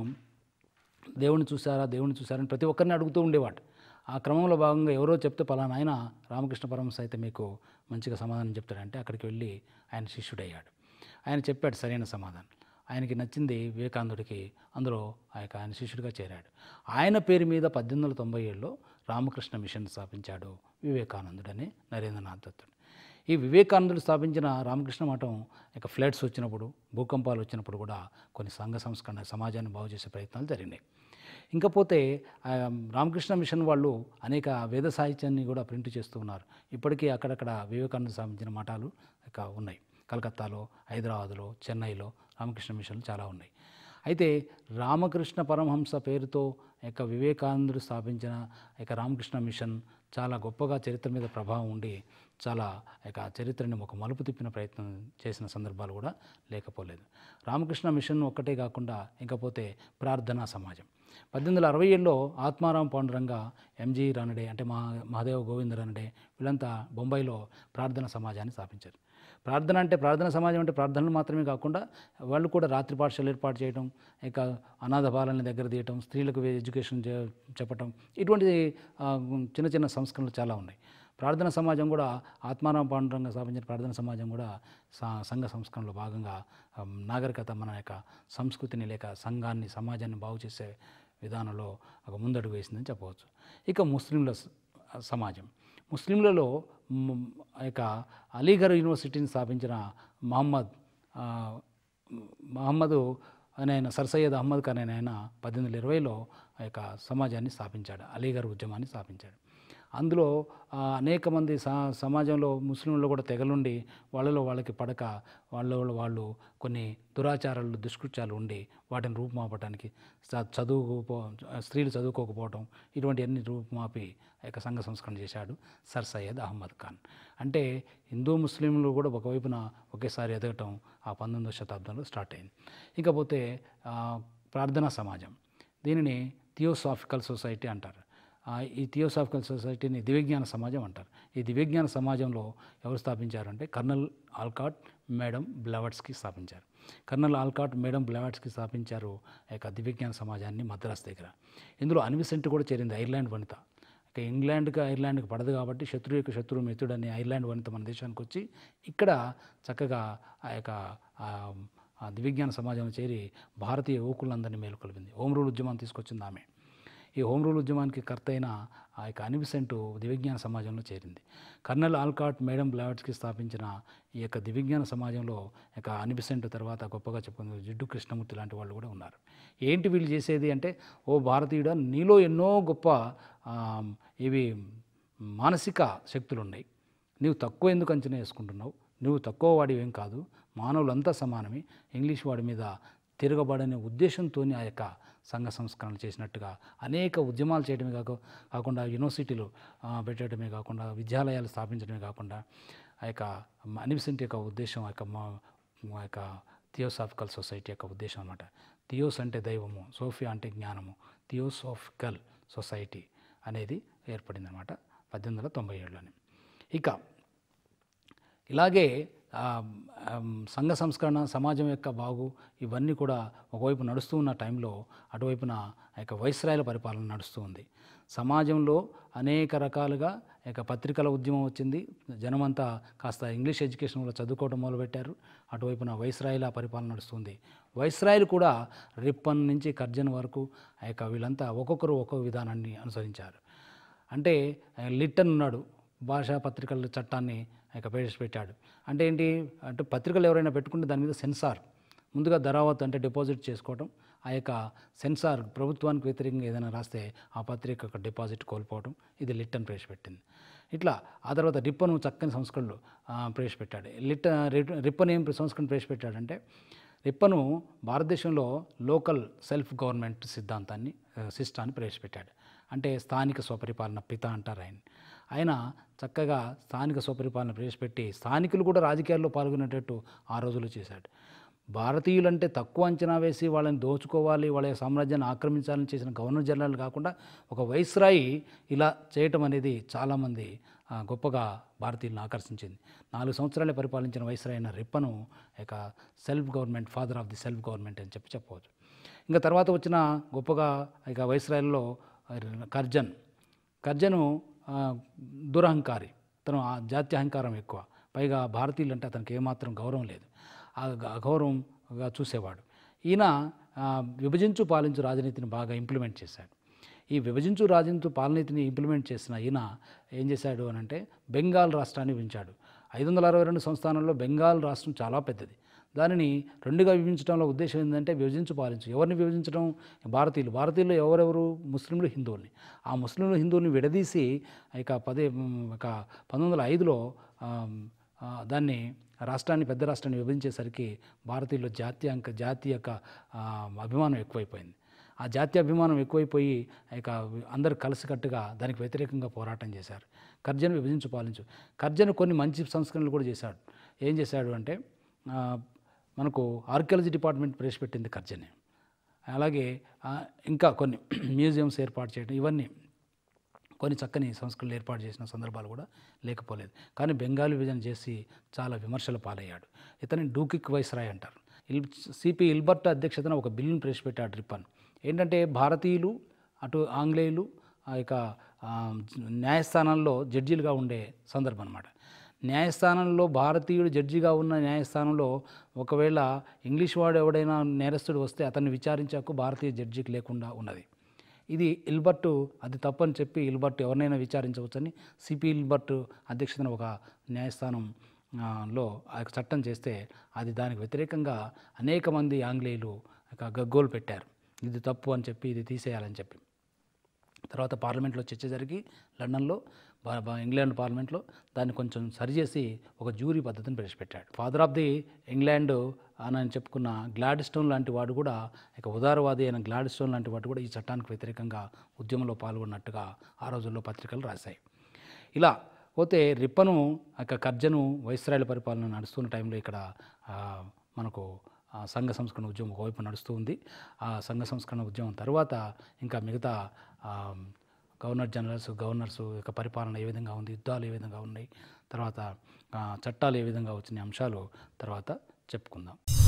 దేవుని చూసారా దేవుని చూసారని ప్రతి ఒక్కరిని అడుగుతూ ఉండేవాడు ఆ క్రమంలో భాగంగా ఎవరో చెప్తే పలానా ఆయన రామకృష్ణ పరమహంస అయితే మీకు మంచిగా సమాధానం చెప్తాడంటే అక్కడికి వెళ్ళి ఆయన శిష్యుడయ్యాడు ఆయన చెప్పాడు సరైన సమాధానం ఆయనకి నచ్చింది వివేకానందుడికి అందులో ఆ యొక్క ఆయన శిష్యుడిగా చేరాడు ఆయన పేరు మీద పద్దెనిమిది వందల తొంభై ఏడులో రామకృష్ణ మిషన్ స్థాపించాడు వివేకానందుడు అని నరేంద్రనాథ్ దత్తుడు ఈ వివేకానందుడు స్థాపించిన రామకృష్ణ మఠం ఇక ఫ్లడ్స్ వచ్చినప్పుడు భూకంపాలు వచ్చినప్పుడు కూడా కొన్ని సంఘ సంస్కరణ సమాజాన్ని బాగు చేసే ప్రయత్నాలు జరిగినాయి ఇంకపోతే ఆ, రామకృష్ణ మిషన్ వాళ్ళు అనేక వేద సాహిత్యాన్ని కూడా ప్రింట్ చేస్తూ ఉన్నారు ఇప్పటికీ అక్కడక్కడ వివేకానంద స్థాపించిన మఠాలు ఇక ఉన్నాయి కలకత్తాలో హైదరాబాదులో చెన్నైలో రామకృష్ణ మిషన్లు చాలా ఉన్నాయి అయితే రామకృష్ణ పరమహంస పేరుతో యొక్క వివేకానందుడు స్థాపించిన యొక్క రామకృష్ణ మిషన్ చాలా గొప్పగా చరిత్ర మీద ప్రభావం ఉండి చాలా యొక్క చరిత్రని ఒక మలుపు తిప్పిన ప్రయత్నం చేసిన సందర్భాలు కూడా లేకపోలేదు రామకృష్ణ మిషన్ ఒక్కటే కాకుండా ఇంకపోతే ప్రార్థనా సమాజం పద్దెనిమిది వందల అరవై ఏడులో ఆత్మారాం పాండురంగ ఎంజి రానడే అంటే మహా మహాదేవ గోవింద రానడే వీళ్ళంతా బొంబాయిలో ప్రార్థన సమాజాన్ని స్థాపించారు ప్రార్థన అంటే ప్రార్థన సమాజం అంటే ప్రార్థనలు మాత్రమే కాకుండా వాళ్ళు కూడా రాత్రి పాఠశాలలు ఏర్పాటు చేయడం ఇక అనాథ బాలల్ని దగ్గర తీయటం స్త్రీలకు ఎడ్యుకేషన్ చే- చెప్పటం ఇటువంటి ఆ, చిన్న చిన్న సంస్కరణలు చాలా ఉన్నాయి ప్రార్థన సమాజం కూడా ఆత్మారాం పాండురంగ స్థాపించిన ప్రార్థన సమాజం కూడా సా- సంఘ సంస్కరణలో భాగంగా ఆ, నాగరికత మన యొక్క సంస్కృతిని లేక సంఘాన్ని సమాజాన్ని బాగు చేసే విధానంలో ఒక ముందడుగు వేసిందని చెప్పవచ్చు ఇక ముస్లింల స- సమాజం ముస్లింలలో మ్, ఆ యొక్క అలీగర్ యూనివర్సిటీని స్థాపించిన మహమ్మద్ ఆ, మహమ్మదు అని ఆయన సర్సయ్యద్ అహ్మద్ ఖాన్ అనే ఆయన పద్దెనిమిది వందల ఇరవైలో ఆ యొక్క సమాజాన్ని స్థాపించాడు అలీగర్ ఉద్యమాన్ని స్థాపించాడు అందులో ఆ, అనేక మంది సా సమాజంలో ముస్లింలు కూడా తెగలుండి వాళ్ళలో వాళ్ళకి పడక వాళ్ళ వాళ్ళు కొన్ని దురాచారాలు దుష్కృత్యాలు ఉండి వాటిని రూపుమాపడానికి చ- చదువుకోపో స్త్రీలు చదువుకోకపోవడం ఇటువంటి అన్ని రూపుమాపి ఆ యొక్క సంఘ సంస్కరణ చేశాడు సర్ సయ్యద్ అహ్మద్ ఖాన్ అంటే హిందూ ముస్లింలు కూడా ఒకవైపున ఒకేసారి ఎదగటం ఆ పంతొమ్మిదవ శతాబ్దంలో స్టార్ట్ అయింది ఇకపోతే ఆ, ప్రార్థనా సమాజం దీనిని థియోసాఫికల్ సొసైటీ అంటారు ఆ, ఈ థియోసాఫికల్ సొసైటీని దివ్యజ్ఞాన సమాజం అంటారు ఈ దివ్యజ్ఞాన సమాజంలో ఎవరు స్థాపించారంటే కర్నల్ ఆల్కాట్ మేడం బ్లవట్స్కి స్థాపించారు కర్నల్ ఆల్కాట్ మేడం బ్లవట్స్కి స్థాపించారు ఆ యొక్క దివ్యజ్ఞాన సమాజాన్ని మద్రాస్ దగ్గర ఇందులో అన్విసెంట్ కూడా చేరింది ఐర్లాండ్ వనిత ఇక ఇంగ్లాండ్కి ఐర్లాండ్కి పడదు కాబట్టి శత్రువు యొక్క శత్రువు మిత్రుడు అనే ఐర్లాండ్ వనిత మన దేశానికి వచ్చి ఇక్కడ చక్కగా ఆ యొక్క ఆ, ఆ దివ్యజ్ఞాన సమాజంలో చేరి భారతీయ యువకులందరినీ మేలుకొల్పింది హోమ్ రూల్ ఉద్యమాన్ని తీసుకొచ్చింది ఆమె ఈ హోమ్ రూల్ ఉద్యమానికి కర్త అయిన ఆ యొక్క అనిబిసెంట్ దివ్యజ్ఞాన సమాజంలో చేరింది కర్నల్ ఆల్కాట్ మేడం బ్లావెట్స్కి స్థాపించిన ఈ యొక్క దివ్యజ్ఞాన సమాజంలో ఇక అనిబిసెంట్ తర్వాత గొప్పగా చెప్పుకుంది జిడ్డు కృష్ణమూర్తి లాంటి వాళ్ళు కూడా ఉన్నారు ఏంటి వీళ్ళు చేసేది అంటే ఓ భారతీయుడ నీలో ఎన్నో గొప్ప ఆ, ఇవి మానసిక శక్తులు ఉన్నాయి నీవు తక్కువ ఎందుకు అంచనా వేసుకుంటున్నావు నువ్వు తక్కువ వాడివేం కాదు మానవులంతా సమానమే ఇంగ్లీష్ వాడి మీద తిరగబడనే ఉద్దేశంతో ఆ యొక్క సంఘ సంస్కరణ చేసినట్టుగా అనేక ఉద్యమాలు చేయడమే కాక కాకుండా యూనివర్సిటీలు ఆ, పెట్టడమే కాకుండా విద్యాలయాలు స్థాపించడమే కాకుండా ఆ యొక్క అనిబిసెంట్ యొక్క ఉద్దేశం ఆ యొక్క మా మా యొక్క థియోసాఫికల్ సొసైటీ యొక్క ఉద్దేశం అనమాట థియోస్ అంటే దైవము సోఫియా అంటే జ్ఞానము థియోసాఫికల్ సొసైటీ అనేది ఏర్పడింది అనమాట పద్దెనిమిది వందల తొంభై ఏడులోని ఇక ఇలాగే ఆ, ఆమ్, సంఘ సంస్కరణ సమాజం యొక్క బాగు ఇవన్నీ కూడా ఒకవైపు నడుస్తూ ఉన్న టైంలో అటువైపున ఆ యొక్క వైస్రాయల పరిపాలన నడుస్తూ ఉంది సమాజంలో అనేక రకాలుగా ఆ యొక్క పత్రికల ఉద్యమం వచ్చింది జనమంతా కాస్త ఇంగ్లీష్ ఎడ్యుకేషన్లో చదువుకోవడం మొదలుపెట్టారు అటువైపున వైస్రాయిల పరిపాలన నడుస్తుంది వైస్రాయిలు కూడా రిప్పన్ నుంచి కర్జన్ వరకు ఆ యొక్క వీళ్ళంతా ఒక్కొక్కరు ఒక్కొక్క విధానాన్ని అనుసరించారు అంటే ఆ, లిట్టన్ ఉన్నాడు భాషా పత్రికల చట్టాన్ని ఇక ప్రవేశపెట్టాడు అంటే ఏంటి అంటే పత్రికలు ఎవరైనా పెట్టుకుంటే దాని మీద సెన్సార్ ముందుగా ధరావత్ అంటే డిపాజిట్ చేసుకోవడం ఆ యొక్క సెన్సార్ ప్రభుత్వానికి వ్యతిరేకంగా ఏదైనా రాస్తే ఆ పత్రిక యొక్క డిపాజిట్ కోల్పోవడం ఇది లిట్టన్ ప్రవేశపెట్టింది ఇట్లా ఆ తర్వాత రిప్పను చక్కని సంస్కరణలు ఆ, ప్రవేశపెట్టాడు లిట్ట రి- రిప్పన్ ఏం సంస్కరణ ప్రవేశపెట్టాడంటే రిప్పను భారతదేశంలో లోకల్ సెల్ఫ్ గవర్నమెంట్ సిద్ధాంతాన్ని ఆ, సిస్టాన్ని ప్రవేశపెట్టాడు అంటే స్థానిక స్వపరిపాలన పిత అంటారు ఆయన ఆయన చక్కగా స్థానిక స్వపరిపాలన ప్రవేశపెట్టి స్థానికులు కూడా రాజకీయాల్లో పాల్గొనేటట్టు ఆ రోజుల్లో చేశాడు భారతీయులంటే తక్కువ అంచనా వేసి వాళ్ళని దోచుకోవాలి వాళ్ళ యొక్క సామ్రాజ్యాన్ని ఆక్రమించాలని చేసిన గవర్నర్ జనరల్ కాకుండా ఒక వైస్రాయి ఇలా చేయటం అనేది చాలామంది ఆ, గొప్పగా భారతీయులను ఆకర్షించింది నాలుగు సంవత్సరాలే పరిపాలించిన వైస్రాయి అయిన రిప్పను ఇక self government father of the self government అని చెప్పి చెప్పవచ్చు ఇంకా తర్వాత వచ్చిన గొప్పగా ఇక వైస్రాయల్లో కర్జన్ కర్జను ఆ, దురహంకారి తను ఆ జాతి అహంకారం ఎక్కువ పైగా భారతీయులు అంటే అతనికి ఏమాత్రం గౌరవం లేదు ఆ గ- అగౌరవంగా చూసేవాడు ఈయన ఆ, విభజించు పాలించు రాజనీతిని బాగా ఇంప్లిమెంట్ చేశాడు ఈ విభజించు రాజనీతి పాలనీతిని ఇంప్లిమెంట్ చేసిన ఈయన ఏం చేశాడు అని అంటే బెంగాల్ రాష్ట్రాన్ని విభజించాడు ఐదు వందల అరవై రెండు సంస్థానాల్లో బెంగాల్ రాష్ట్రం చాలా పెద్దది దానిని రెండుగా విభజించడంలో ఉద్దేశం ఏంటంటే విభజించు పాలించు ఎవరిని విభజించడం భారతీయులు భారతీయులు ఎవరెవరు ముస్లింలు హిందువుల్ని ఆ ముస్లింలు హిందువుల్ని విడదీసి ఇక పదే ఇక పంతొమ్మిది వందల ఐదులో ఆ, దాన్ని రాష్ట్రాన్ని పెద్ద రాష్ట్రాన్ని విభజించేసరికి భారతీయుల్లో జాతీయ అంక జాతీయ యొక్క ఆ, అభిమానం ఎక్కువైపోయింది ఆ జాతీయ అభిమానం ఎక్కువైపోయి ఇక అందరు కలిసికట్టుగా దానికి వ్యతిరేకంగా పోరాటం చేశారు కర్జను విభజించు పాలించు కర్జను కొన్ని మంచి సంస్కరణలు కూడా చేశాడు ఏం చేశాడు అంటే ఆ, మనకు ఆర్కియాలజీ డిపార్ట్మెంట్ ప్రవేశపెట్టింది కర్జనే అలాగే ఆ, ఇంకా కొన్ని మ్యూజియంస్ ఏర్పాటు చేయడం ఇవన్నీ కొన్ని చక్కని సంస్కృతులు ఏర్పాటు చేసిన సందర్భాలు కూడా లేకపోలేదు కానీ బెంగాలీ విభజన చేసి చాలా విమర్శల పాలయ్యాడు ఇతని డూకిక్ వైస్రాయ్ అంటారు ఇల్ సిపి ఇల్బర్ట్ అధ్యక్షతన ఒక బిల్లును ప్రవేశపెట్టాడు రిప్పన్ ఏంటంటే భారతీయులు అటు ఆంగ్లేయులు ఆ యొక్క ఆ, న్యాయస్థానాల్లో జడ్జీలుగా ఉండే సందర్భం అనమాట న్యాయస్థానంలో భారతీయుడు జడ్జిగా ఉన్న న్యాయస్థానంలో ఒకవేళ ఇంగ్లీష్ వాడు ఎవడైనా నేరస్తుడు వస్తే అతన్ని విచారించాకు భారతీయ జడ్జికి లేకుండా ఉన్నది ఇది ఇల్బర్ట్ అది తప్పని చెప్పి ఇల్బర్ట్ ఎవరినైనా విచారించవచ్చని సిపి ఇల్బర్ట్ అధ్యక్షతన ఒక న్యాయస్థానం ఆ, లో ఆ యొక్క చట్టం చేస్తే అది దానికి వ్యతిరేకంగా అనేక మంది ఆంగ్లేయులు ఒక గగ్గోలు పెట్టారు ఇది తప్పు అని చెప్పి ఇది తీసేయాలని చెప్పి తర్వాత పార్లమెంట్లో చర్చ జరిగి లండన్లో బా- బా- ఇంగ్లాండ్ పార్లమెంట్లో దాన్ని కొంచెం సరిచేసి ఒక జ్యూరీ పద్ధతిని ప్రవేశపెట్టాడు ఫాదర్ ఆఫ్ ది ఇంగ్లాండ్ అని చెప్పుకున్న గ్లాడ్ స్టోన్ లాంటి వాడు కూడా ఇక ఉదారవాది అయిన గ్లాడ్ స్టోన్ లాంటి వాడు కూడా ఈ చట్టానికి వ్యతిరేకంగా ఉద్యమంలో పాల్గొన్నట్టుగా ఆ రోజుల్లో పత్రికలు రాశాయి ఇలా పోతే రిప్పను ఇక కర్జను వైస్రాయల పరిపాలన నడుస్తున్న టైంలో ఇక్కడ ఆ, మనకు ఆ సంఘ సంస్కరణ ఉద్యమం ఒకవైపు నడుస్తూ ఉంది ఆ సంఘ సంస్కరణ ఉద్యమం తర్వాత ఇంకా మిగతా ఆ, గవర్నర్ జనరల్స్ గవర్నర్స్ యొక్క పరిపాలన ఏ విధంగా ఉంది యుద్ధాలు ఏ విధంగా ఉన్నాయి తర్వాత ఆ, చట్టాలు ఏ విధంగా వచ్చిన అంశాలు తర్వాత చెప్పుకుందాం